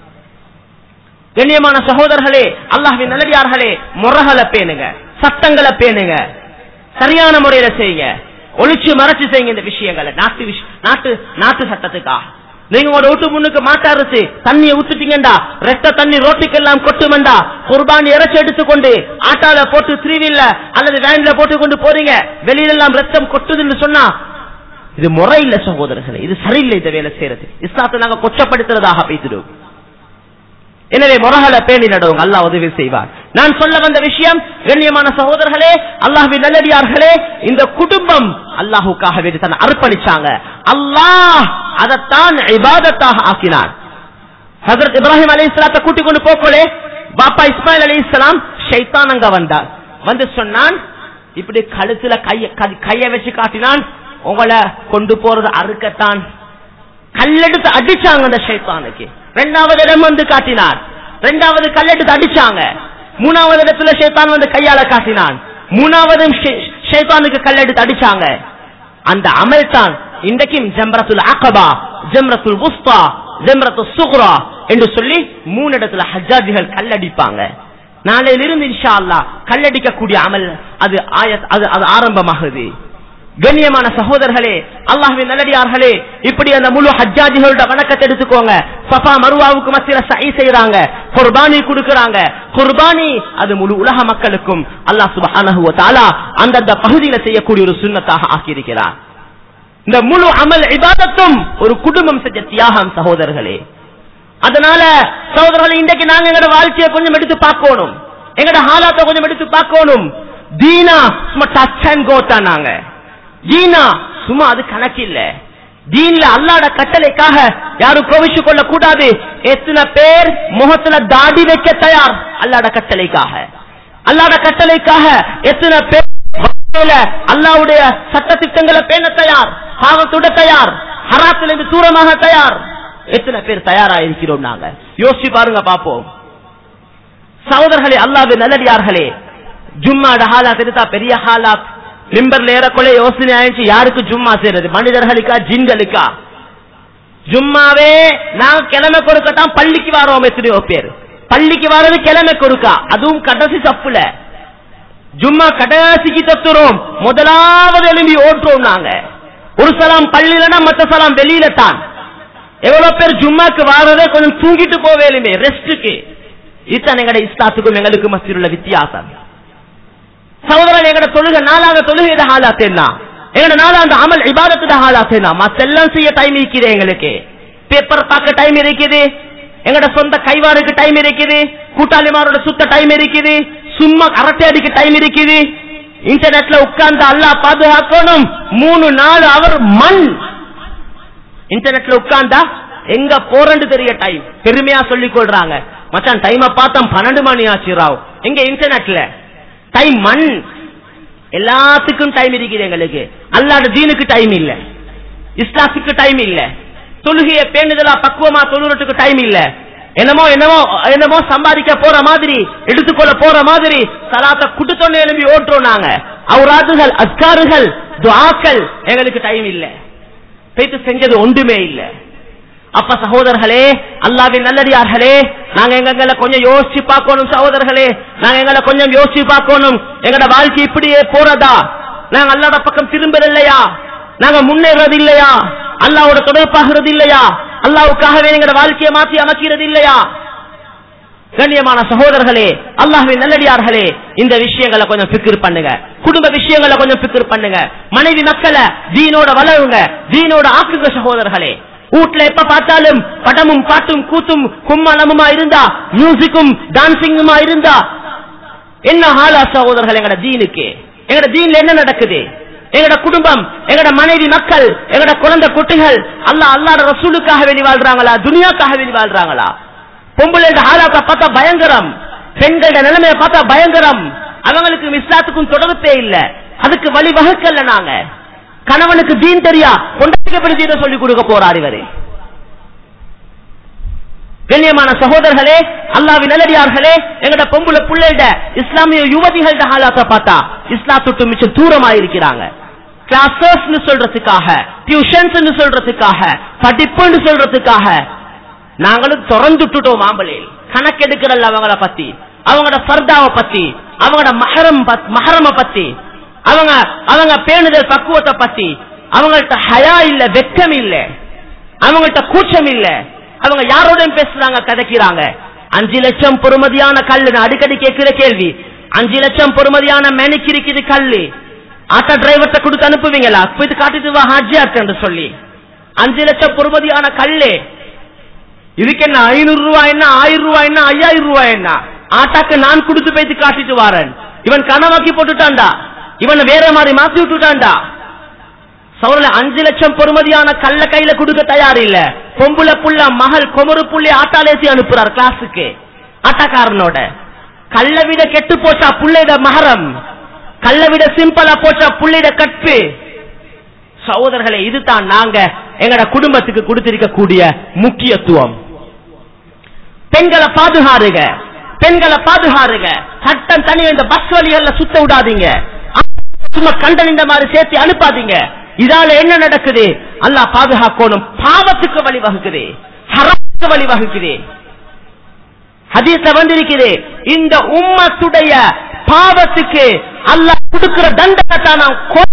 கண்ணியமான சகோதரர்களே அல்லாஹ்வின் நல்லடியார்களே முறைகளை பேணுங்க சட்டங்களை பேணுங்க சரியான முறையில செய்யுங்க ஒளிச்சு மறைச்சு செய்யுங்க இந்த விஷயங்களை நாட்டு விஷ- நாட்டு நாட்டு சட்டத்துக்கா நீங்க உங்களோட வீட்டு முன்னுக்கு மாட்டாருச்சு தண்ணியை ஊத்துட்டீங்கடா ரெட்ட தண்ணி ரோட்டுக்கெல்லாம் கொட்டுமெண்டா குர்பானி இறைச்சி எடுத்துக்கொண்டு ஆட்டால போட்டு த்ரீவீல்ல அல்லது வேன்ல போட்டு கொண்டு போறீங்க வெளியில எல்லாம் ரத்தம் கொட்டுதுன்னு சொன்னா இது முறை இல்ல சகோதரர்களே இது சரியில்லை இந்த வேலை செய்யறது இஸ்லாத்தை நாங்க கொச்சப்படுத்துறதாக பேசிடுவோம் எனவே முறகளை பேணி நடவுங்க அல்லாஹ் உதவி செய்வார் நான் சொல்ல வந்த விஷயம் கண்ணியமான சகோதரர்களே அல்லாஹ்வின் நல்லடியார்களே இந்த குடும்பம் அல்லாஹுக்காக வேண்டி தன்னை அர்ப்பணிச்சாங்க அல்லாஹ் அதைத்தான் இபாதத்தாக ஆக்கினார் ஹசரத் இப்ராஹிம் அலி இஸ்லாத்தை கூட்டிக் கொண்டு போக்கோலே பாப்பா இஸ்மாயில் அலி இஸ்லாம் ஷைத்தான் அங்க வந்தார் வந்து சொன்னான் இப்படி கழுத்துல கைய க- கைய வச்சு காட்டினான் உங்களை கொண்டு போறது அறுக்கத்தான் கல்லெடுத்து அடிச்சாங்க அந்த ஷைத்தானுக்கு ரெண்டாவது இடம் வந்து காட்டினார் ரெண்டாவது கல்லெடுத்து அடிச்சாங்க மூணாவது இடத்துல ஷைத்தான் வந்து கையால காட்டினான் மூணாவது ஷைத்தானுக்கு கல்லெடுத்து அடிச்சாங்க அந்த அமல் தான் இன்றைக்கும் ஜம்ரத்துல் அகபா ஜம்ரத்துல் புஸ்தா ஜம்ரத்துல் சுக்ரா என்று சொல்லி மூணு இடத்துல ஹஜ்ஜாஜிகள் கல்லடிப்பாங்க நாளையிலிருந்து இன்ஷா அல்லாஹ் கல்லடிக்கக்கூடிய அமல் அது ஆயத் அது அது ஆரம்பமாகுது கண்ணியமான சகோதரர்களே அல்லாஹ்வின் நல்லடியார்களே இப்படி அந்த முழு ஹஜ்ஜாஜிகளோட வணக்கத்தை எடுத்துக்கோங்க சஃபா மருவாவுக்கு மத்தியில சை செய்யறாங்க குர்பானி கொடுக்கறாங்க குர்பானி அது முழு உலக மக்களுக்கும் அல்லாஹ் சுப்ஹானஹு வ தஆலா அந்தந்த பகுதியில செய்யக்கூடிய ஒரு சுன்னத்தாக ஆக்கியிருக்கிறார் இந்த முழு அமல் இபாதத்தும் ஒரு குடும்பம் செஞ்ச தியாகம் சகோதரர்களே அதனால சகோதரர்களே இன்றைக்கு நாங்க எங்களோட வாழ்க்கையை கொஞ்சம் எடுத்து பார்க்கணும் எங்களோட ஹாலாத்தை கொஞ்சம் எடுத்து பார்க்கணும் தீனா சும்மா டச் அண்ட் கோட்டா நாங்க தீனா சும்மா அது கணக்கு இல்ல தீன்ல அல்லாட கட்டளைக்காக யாரும் கோவிச்சு கொள்ள கூடாது எத்தனை பேர் முகத்துல தாடி வைக்க தயார் அல்லாட கட்டளைக்காக அல்லாட கட்டளைக்காக எத்தனை பேர் வாழ்க்கையில அல்லாவுடைய சட்ட திட்டங்களை பேண தயார் பாவத்துட தயார் ஹராத்திலிருந்து தூரமாக தயார் எத்தனை பேர் தயாரா இருக்கிறோம் நாங்க யோசிச்சு பாருங்க பாப்போம் சகோதரர்களே அல்லாஹ்வின் நல்லடியார்களே ஜும்மாட ஹாலாத் எடுத்தா பெரிய ஹாலாத் மிம்பர்ல ஏறக்குள்ள யோசனை ஆயிடுச்சு யாருக்கு ஜும்மா செய்யறது மனிதர்களுக்கா ஜின்களுக்கா ஜும்மாவே நாங்க கிழமை கொடுக்கத்தான் பள்ளிக்கு வரோம் எத்தனையோ பேர் பள்ளிக்கு வர்றது கிழமை கொடுக்கா அதுவும் கடைசி தப்புல ஜும்மா கடைசிக்கு தத்துறோம் முதலாவது எழும்பி ஓட்டுறோம் நாங்க ஒரு சலாம் பள்ளியிலனா மத்த சலாம் வெளியில தான் எவ்வளவு பேர் ஜும்மாக்கு வாரதே கொஞ்சம் தூங்கிட்டு போவேலுமே ரெஸ்டுக்கு இதுதான் எங்கட இஸ்லாத்துக்கும் எங்களுக்கு மத்தியில் உள்ள வித்தியாசம் சகோதரன் எங்கட தொழுகை நாலாக தொழுகையிட ஹாலாத்தேன்னா எங்கட நாலாந்த அமல் இபாதத்துட ஹாலாத்தேன்னா மத்தெல்லாம் செய்ய டைம் இருக்குது எங்களுக்கு பேப்பர் பார்க்க டைம் இருக்குது எங்கட சொந்த கைவாருக்கு டைம் இருக்குது கூட்டாளிமாரோட சுத்த டைம் இருக்குது சும்மா அரட்டை அடிக்க டைம் இருக்குது இன்டர்நெட்ல உட்கார்ந்து அல்லாஹ் பாதுகாக்கணும் மூணு நாலு அவர் மண் இன்டர்நெட்ல உட்கார்ந்தா எங்க போறன்னு தெரிய டைம் பெருமையா சொல்லிக் கொள்றாங்க மச்சான் டைம பார்த்தா பன்னெண்டு மணி ஆச்சு ராவ் எங்க இன்டர்நெட்ல டைம் மண் எல்லாத்துக்கும் டைம் இருக்குது எங்களுக்கு அல்லாத தீனுக்கு டைம் இல்ல இஸ்லாத்துக்கு டைம் இல்ல தொழுகைய பேணுதலா பக்குவமா தொழுறதுக்கு டைம் இல்ல என்னமோ என்னமோ என்னமோ சம்பாதிக்க போற மாதிரி எடுத்துக்கொள்ள போற மாதிரி சலாத்த குட்டுத்தொன்னு எழுப்பி ஓட்டுறோம் நாங்க அவுராதுகள் அஸ்காருகள் துஆக்கள் எங்களுக்கு டைம் இல்ல போயிட்டு செஞ்சது ஒன்றுமே இல்ல அப்ப சகோதரர்களே அல்லாவின் நல்லடியார்களே நாங்க எங்களை கொஞ்சம் யோசிச்சு பார்க்கணும் சகோதரர்களே நாங்க எங்களை கொஞ்சம் யோசிச்சு பார்க்கணும் எங்கட வாழ்க்கை இப்படியே போறதா நாங்க அல்லாட பக்கம் திரும்புறது இல்லையா நாங்க முன்னேறது இல்லையா அல்லாவோட தொடர்பாகிறது இல்லையா அல்லாவுக்காகவே எங்கட வாழ்க்கையை மாற்றி அமைக்கிறது இல்லையா கண்ணியமான சகோதரர்களே அல்லாஹ்வின் நல்லடியார்களே இந்த விஷயங்களை கொஞ்சம் பிக்கர் பண்ணுங்க குடும்ப விஷயங்களை கொஞ்சம் பிக்கர் பண்ணுங்க மனைவி மக்களை தீனோட வளருங்க தீனோட ஆக்குங்க சகோதரர்களே வீட்டுல எப்ப பார்த்தாலும் படமும் பாட்டும் கூத்தும் கும்மலமுமா இருந்தா மியூசிக்கும் டான்சிங்குமா இருந்தா என்ன ஹாலா சகோதரர்கள் எங்கட தீனுக்கு எங்கட தீன்ல என்ன நடக்குது எங்கட குடும்பம் எங்கட மனைவி மக்கள் எங்கட குழந்தை குட்டிகள் அல்லா அல்லாட ரசூலுக்காக வெளி வாழ்றாங்களா துனியாக்காக வெளி வாழ்றாங்களா பொம்பளை ஹாலாக்க பார்த்தா பயங்கரம் பெண்களோட நிலைமையை பார்த்தா பயங்கரம் அவங்களுக்கு இஸ்லாத்துக்கும் தொடர்பே இல்ல அதுக்கு வழி வகுக்கல நாங்க கணவனுக்கு தீன் தெரியா பொண்டாட்டிக்கு எப்படி தீன சொல்லி கொடுக்க போறார் இவரு கண்ணியமான சகோதரர்களே அல்லாவின் நல்லடியார்களே எங்கட பொம்புல பிள்ளைட இஸ்லாமிய யுவதிகள ஹாலாத்த பார்த்தா இஸ்லாத்துட்டு மிச்சம் தூரமா இருக்கிறாங்க கிளாஸஸ் சொல்றதுக்காக டியூஷன்ஸ் சொல்றதுக்காக படிப்புன்னு சொல்றதுக்காக நாங்களும் திறந்துட்டுட்டோம் மாம்பளையில் கணக்கெடுக்கிறல்ல அவங்கள பத்தி அவங்களோட ஃபர்தாவை பத்தி அவங்களோட மஹரம் மஹரம பத்தி அவங்க அவங்க பேணுதல் பக்குவத்தை பத்தி அவங்கள்ட்ட ஹயா இல்ல வெக்கம் இல்ல அவங்கள்ட்ட கூச்சம் இல்ல அவங்க யாரோடையும் பேசுறாங்க கதைக்கிறாங்க அஞ்சு லட்சம் பொறுமதியான கல்லு நான் அடிக்கடி கேட்கிற கேள்வி அஞ்சு லட்சம் பொறுமதியான மெனிக்கு இருக்குது கல்லு ஆட்டோ டிரைவர்ட்ட கொடுத்து அனுப்புவீங்களா போயிட்டு காட்டிட்டு வா ஹாஜியாட்டு என்று சொல்லி அஞ்சு லட்சம் பொறுமதியான கல்லு இதுக்கு என்ன ஐநூறு ரூபாய் என்ன ஆயிரம் ரூபாய் என்ன ஐயாயிரம் ரூபாய் என்ன ஆட்டாக்கு நான் கொடுத்து போயிட்டு காட்டிட்டு வாரன் இவன் கனவாக்கி போட்டுட்டான்டா இவன் வேற மாதிரி மாத்தி விட்டுட்டான்டா சவுல அஞ்சு லட்சம் பொறுமதியான கல்ல கையில கொடுக்க தயார் இல்ல பொம்புல புள்ள மகள் கொமரு புள்ளி ஆட்டாலேசி அனுப்புறார் கிளாஸுக்கு ஆட்டாக்காரனோட கல்ல விட கெட்டு போச்சா புள்ளைட மகரம் கல்ல விட சிம்பிளா போச்சா புள்ளைட கற்பு சகோதரர்களே இதுதான் நாங்க எங்கட குடும்பத்துக்கு கொடுத்திருக்க கூடிய முக்கியத்துவம் பெண்களை பாதுகாருங்க பெண்களை பாதுகாருங்க சட்டம் தனி இந்த பஸ் வழிகள்ல சுத்த விடாதீங்க சும்மா கண்டன் இந்த மாதிரி சேர்த்து அனுப்பாதீங்க இதால என்ன நடக்குது அல்லாஹ் பாதுகாக்கணும் பாவத்துக்கு வழிவகுக்குது ஹராத்துக்கு வழிவகுக்குது ஹதீஸ்ல வந்திருக்குது இந்த உம்மத்துடைய பாவத்துக்கு அல்லாஹ் கொடுக்கிற தண்டனை தான் நாம் கொ-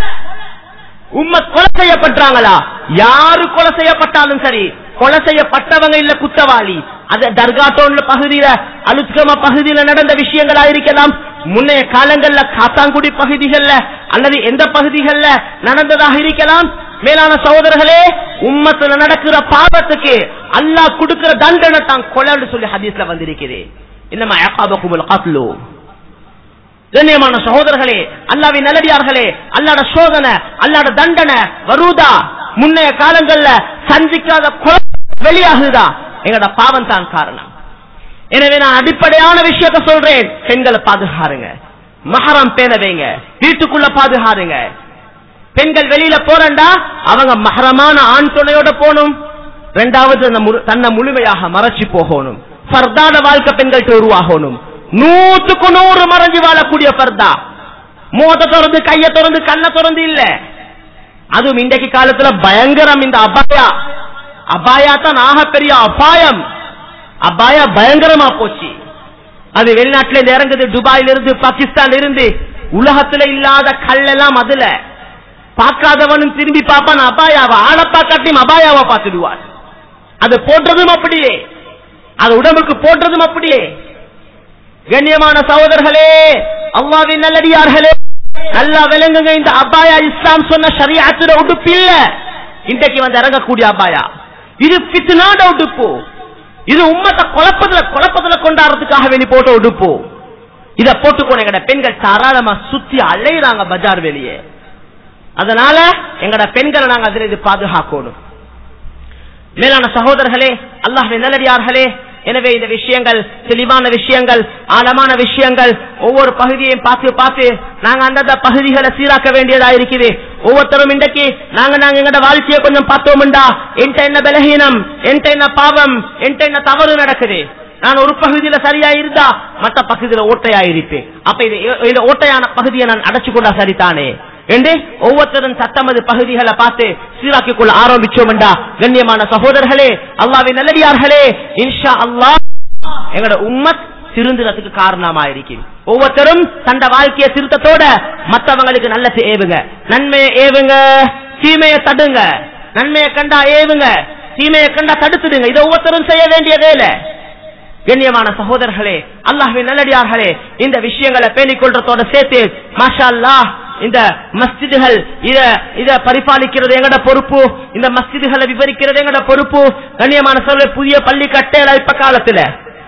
உம்ம கொலை செய்யப்பட்டாங்களா யாரு கொலை செய்யப்பட்டாலும் சரி கொலை செய்யப்பட்டவங்க இல்ல குத்தவாளி அது தர்காட்டோன்ல பகுதியில அலுத்கம பகுதியில நடந்த விஷயங்களா இருக்கலாம் முன்னைய காலங்கள்ல காத்தாங்குடி பகுதிகள்ல அல்லது எந்த பகுதிகள்ல நடந்ததாக இருக்கலாம் மேலான சகோதரர்களே உம்மத்துல நடக்கிற பாவத்துக்கு அல்லாஹ் கொடுக்கிற தண்டனை தான் கொலைன்னு சொல்லி ஹதீஸ்ல வந்திருக்கிறேன் இன்னமா அகாபகுமுல் கத்லு கண்ணியமான சகோதரர்களே அல்லாவின் நல்லடியார்களே அல்லாட சோதனை அல்லாட தண்டனை வருதா முன்னைய காலங்கள்ல சந்திக்காத கொலை வெளியாகுதா எங்களோட பாவம் தான் காரணம் எனவே நான் அடிப்படையான விஷயத்த சொல்றேன் பெண்களை பாதுகாருங்க மகரம் பேண வைங்க வீட்டுக்குள்ள பாதுகாருங்க பெண்கள் வெளியில போறண்டா அவங்க மகரமான ஆண் துணையோட போகணும் ரெண்டாவது அந்த முழு- தன்னை முழுமையாக மறைச்சு போகணும் ஃபர்தான வாழ்க்கை பெண்கள்ட்ட உருவாகணும் நூத்துக்கு நூறு மறைஞ்சு வாழக்கூடிய ஃபர்தா முகத்தை திறந்து கைய திறந்து கண்ணை திறந்து இல்ல அதுவும் இன்றைக்கு காலத்துல பயங்கரம் இந்த அபாயா அபாயா தான் ஆகப்பெரிய அபாயம் அபாயா பயங்கரமா போச்சு அது வெளிநாட்டுல இருந்து இறங்குது துபாயில இருந்து பாகிஸ்தான் இருந்து உலகத்துல இல்லாத கல்லெல்லாம் அதுல பார்க்காதவனும் திரும்பி பார்ப்பான் அபாயாவை ஆளப்பா காட்டியும் அபாயாவை பார்த்துடுவார் அது போன்றதும் அப்படியே அது உடம்புக்கு போன்றதும் அப்படியே கண்ணியமான சகோதரர்களே அல்லாவின் நல்லடியார்களே நல்லா விளங்குங்க இந்த அபாயா இஸ்லாம் சொன்ன ஷரியாத்துல உடுப்பு இல்ல இன்றைக்கு வந்து இறங்கக்கூடிய அபாயா இது பித்னாட உடுப்பு இது உம்மத்தை குழப்பத்துல குழப்பத்துல கொண்டாடுறதுக்காக வேண்டி போட்ட உடுப்பு இத போட்டுக்கோங்க எங்கட பெண்கள் தாராளமா சுத்தி அலையுறாங்க பஜார் வெளியே அதனால எங்கட பெண்களை நாங்க அதுல இது பாதுகாக்கணும் மேலான சகோதரர்களே அல்லாஹ்வின் நல்லடியார்களே எனவே இந்த விஷயங்கள் தெளிவான விஷயங்கள் ஆழமான விஷயங்கள் ஒவ்வொரு பகுதியையும் பார்த்து பார்த்து நாங்க அந்தந்த பகுதிகளை சீராக்க வேண்டியதா இருக்குது ஒவ்வொருத்தரும் இன்றைக்கு நாங்க நாங்க எங்கட வாழ்க்கையை கொஞ்சம் பார்த்தோம்டா என்கிட்ட என்ன பலகீனம் என்கிட்ட என்ன பாவம் என்கிட்ட என்ன தவறு நடக்குது நான் ஒரு பகுதியில சரியா இருந்தா மற்ற பகுதியில ஓட்டையா இருப்பேன் அப்ப இது இந்த ஓட்டையான பகுதியை நான் அடைச்சு கொண்டா சரிதானே என்று ஒவ்வொருத்தரும் சத்தமது பகுதிகளை பார்த்து சீராக்கிக் கொள்ள ஆரம்பிச்சோம்டா கண்ணியமான சகோதரர்களே அல்லாவின் நல்லடியார்களே இன்ஷா அல்லாஹ் எங்களோட உம்மத் திருந்துறதுக்கு காரணமா இருக்கு ஒவ்வொருத்தரும் தண்ட வாழ்க்கைய திருத்தத்தோட மத்தவங்களுக்கு நல்லது ஏவுங்க நன்மையை ஏவுங்க தீமையை தடுங்க நன்மையை கண்டா ஏவுங்க தீமையை கண்டா தடுத்துடுங்க இதை ஒவ்வொருத்தரும் செய்ய வேண்டிய வேலை கண்ணியமான சகோதரர்களே அல்லாஹ்வின் நல்லடியார்களே இந்த விஷயங்களை பேணிக் கொள்றதோட சேர்த்து மாஷா அல்லாஹ் இந்த மஸ்ஜிதுகள் இத இத பரிபாலிக்கிறது எங்கட பொறுப்பு இந்த மஸ்ஜிதுகளை விவரிக்கிறது எங்கட பொறுப்பு கண்ணியமான சொல்ல புதிய பள்ளி கட்டல இப்ப காலத்துல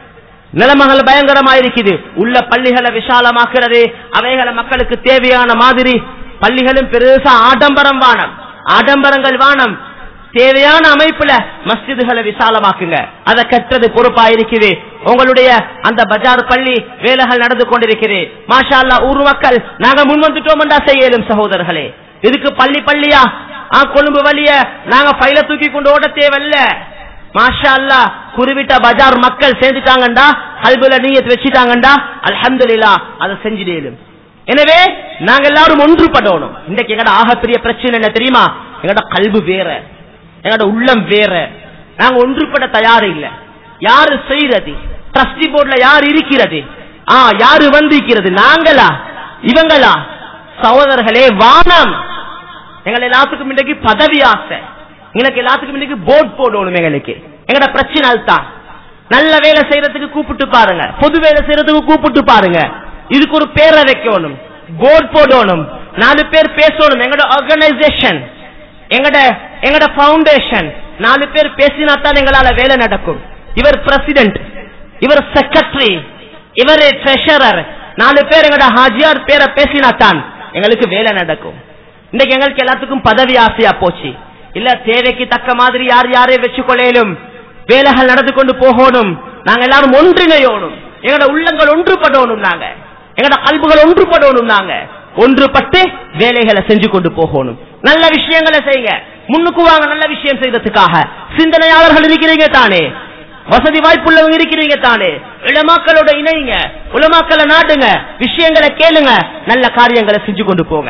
நிலைமைகள் பயங்கரமா இருக்குது உள்ள பள்ளிகளை விசாலமாக்குறது அவைகளை மக்களுக்கு தேவையான மாதிரி பள்ளிகளும் பெருசா ஆடம்பரம் வானம் ஆடம்பரங்கள் வானம் தேவையான அமைப்புல மஸ்ஜிதுகளை விசாலமாக்குங்க அதை கற்றது பொறுப்பா இருக்குது உங்களுடைய அந்த பஜார் பள்ளி வேலைகள் நடந்து கொண்டிருக்கிறது மாஷா அல்லா ஊர் மக்கள் நாங்க முன் வந்துட்டோம் செய்யலும் சகோதரர்களே இதுக்கு பள்ளி பள்ளியா ஆ, கொழும்பு வழிய நாங்க பையில தூக்கி கொண்டு ஓட தேவையில்ல மாஷா அல்லா குறிவிட்ட பஜார் மக்கள் சேர்ந்துட்டாங்கண்டா கல்புல நீயத் வச்சுட்டாங்கண்டா அல்ஹம்துலில்லா அதை செஞ்சிடலும் எனவே நாங்க எல்லாரும் ஒன்றுபடணும் இன்றைக்கு எங்கட ஆகப்பெரிய பிரச்சனை என்ன தெரியுமா எங்கட கல்பு வேற எங்கட உள்ளம் வேற நாங்க ஒன்றுபட தயார் இல்ல யாரு செய்யறது ட்ரஸ்டி போர்ட்ல யார் இருக்கிறது ஆ யாரு வந்திருக்கிறது நாங்களா இவங்களா சகோதரர்களே வானம் எங்களை எல்லாத்துக்கும் இன்றைக்கு பதவி ஆசை எங்களுக்கு எல்லாத்துக்கும் இன்னைக்கு போர்ட் போடணும் எங்களுக்கு எங்கட பிரச்சனை அதுதான் நல்ல வேலை செய்யறதுக்கு கூப்பிட்டு பாருங்க பொது வேலை செய்யறதுக்கு கூப்பிட்டு பாருங்க இதுக்கு ஒரு பேரை வைக்கணும் போர்ட் போடணும் நாலு பேர் பேசணும் எங்கட ஆர்கனைசேஷன் எங்கட எங்கட பவுண்டேஷன் நாலு பேர் பேசினா தான் எங்களால வேலை நடக்கும் இவர் பிரசிடென்ட் இவர் செக்ரட்டரி இவர் ட்ரெஷரர் நாலு பேர் எங்கட ஹாஜியார் பேரை பேசினா தான் எங்களுக்கு வேலை நடக்கும் இன்னைக்கு எங்களுக்கு எல்லாத்துக்கும் பதவி ஆசையா போச்சு இல்ல தேவைக்கு தக்க மாதிரி யார் யாரையும் வச்சுக்கொள்ளையிலும் வேலைகள் நடந்து கொண்டு போகணும் நாங்க எல்லாரும் ஒன்றிணையோணும் எங்களோட உள்ளங்கள் ஒன்றுபடணும் நாங்க எங்களோட கல்புகள் ஒன்றுபடணும் நாங்க ஒன்றுபட்டு வேலைகளை செஞ்சு கொண்டு போகணும் நல்ல விஷயங்களை செய்யுங்க முன்னுக்கு வாங்க நல்ல விஷயம் செய்யறதுக்காக சிந்தனையாளர்கள் இருக்கிறீங்க தானே வசதி வாய்ப்புள்ளவங்க இருக்கிறீங்க தானே இளமாக்களோட இணைங்க உலமாக்களை நாடுங்க விஷயங்களை கேளுங்க நல்ல காரியங்களை செஞ்சு கொண்டு போங்க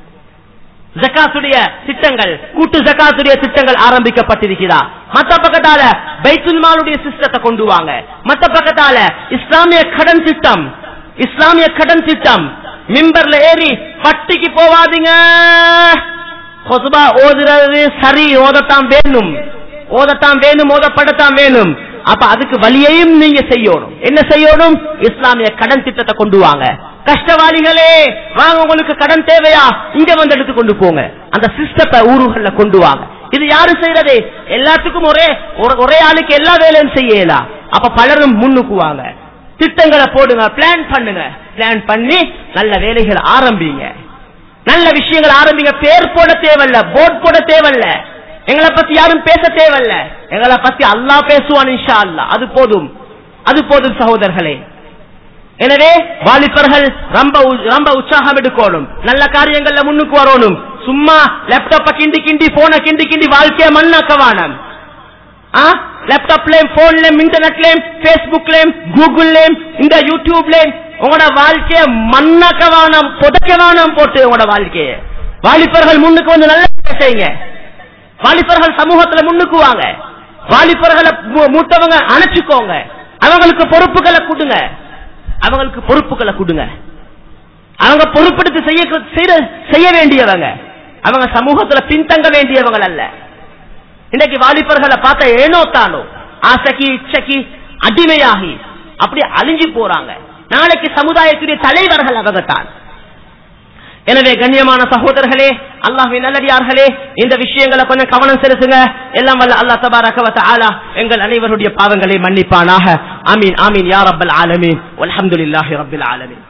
ஜக்காத்துடைய திட்டங்கள் கூட்டு ஜக்காத்துடைய திட்டங்கள் ஆரம்பிக்கப்பட்டிருக்கிறா மத்த பக்கத்தால பைத்துல் மாலுடைய சிஸ்டத்தை கொண்டு வாங்க மத்த பக்கத்தால இஸ்லாமிய கடன் திட்டம் இஸ்லாமிய கடன் திட்டம் மிம்பர்ல ஏறி பட்டிக்கு போவாதீங்க கொசுபா ஓதுறது சரி ஓதத்தான் வேணும் ஓதத்தான் வேணும் ஓதப்படத்தான் வேணும் அப்ப அதுக்கு வழியையும் நீங்க செய்யணும் என்ன செய்யணும் இஸ்லாமிய கடன் திட்டத்தை கொண்டு வாங்க கஷ்டவாளிகளே வாங்க உங்களுக்கு கடன் தேவையா இங்க வந்து எடுத்து கொண்டு போங்க அந்த சிஸ்டத்தை ஊருகள்ல கொண்டு வாங்க இது யாரு செய்யறது எல்லாத்துக்கும் ஒரே ஒரு- ஒரே ஆளுக்கு எல்லா வேலையும் செய்யலாம் அப்ப பலரும் முன்னுக்கு வாங்க திட்டங்களை போடுங்க பிளான் பண்ணுங்க பிளான் பண்ணி நல்ல வேலைகளை ஆரம்பிங்க நல்ல விஷயங்கள் ஆரம்பிங்க பேர் போட தேவையில்ல போர்ட் போட தேவையில்ல எங்களை பத்தி யாரும் பேச தேவையில்ல எங்களை பத்தி அல்லாஹ் பேசுவான் இன்ஷா அல்லாஹ் அது போதும் அது போதும் சகோதரர்களே எனவே வாலிபர்கள் ரொம்ப உ- ரொம்ப உற்சாகம் எடுக்கணும் நல்ல காரியங்கள்ல முன்னுக்கு வரணும் சும்மா லேப்டாப்ப கிண்டி கிண்டி போன கிண்டி கிண்டி வாழ்க்கைய மண்ணாக்க வேணாம் லேப்டாப்லயும் போன்லயும் இன்டர்நெட்லயும் பேஸ்புக்லயும் கூகுள்லயும் இந்த யூடியூப்லயும் உங்களோட வாழ்க்கைய மண்ணாக்க வேணாம் புதைக்க வேணாம் போட்டு உங்களோட வாழ்க்கைய வாலிபர்கள் முன்னுக்கு வந்து நல்ல வேலை செய்யுங்க வாலிபர்கள் சமூகத்துல முன்னுக்கு வாங்க வாலிபர்களை மூ- மூத்தவங்க அணைச்சுக்கோங்க அவங்களுக்கு பொறுப்புகளை கொடுங்க அவங்களுக்கு பொறுப்புகளை கொடுங்க அவங்க பொறுப்பெடுத்து செய்ய செய்ய- செய்ய வேண்டியவங்க அவங்க சமூகத்துல பின்தங்க வேண்டியவங்க அல்ல இன்னைக்கு வாலிபர்களை பார்த்தா ஏனோ தானோ ஆசைக்கு இச்சைக்கு அடிமையாகி அப்படி அழிஞ்சு போறாங்க நாளைக்கு சமுதாயத்துடைய தலைவர்கள் அவங்க தான் எனவே கண்ணியமான சகோதரர்களே அல்லாஹ்வின் நல்லடியார்களே இந்த விஷயங்களை கொஞ்சம் கவனம் செலுத்துங்க எல்லாம் வல்ல அல்லாஹ் தபாரக வ தஆலா எங்கள் அனைவருடைய பாவங்களை மன்னிப்பானாக ஆமீன் ஆமீன் யா ரப்பல் ஆலமீன் வல்ஹம்துலில்லாஹி ரப்பில் ஆலமீன்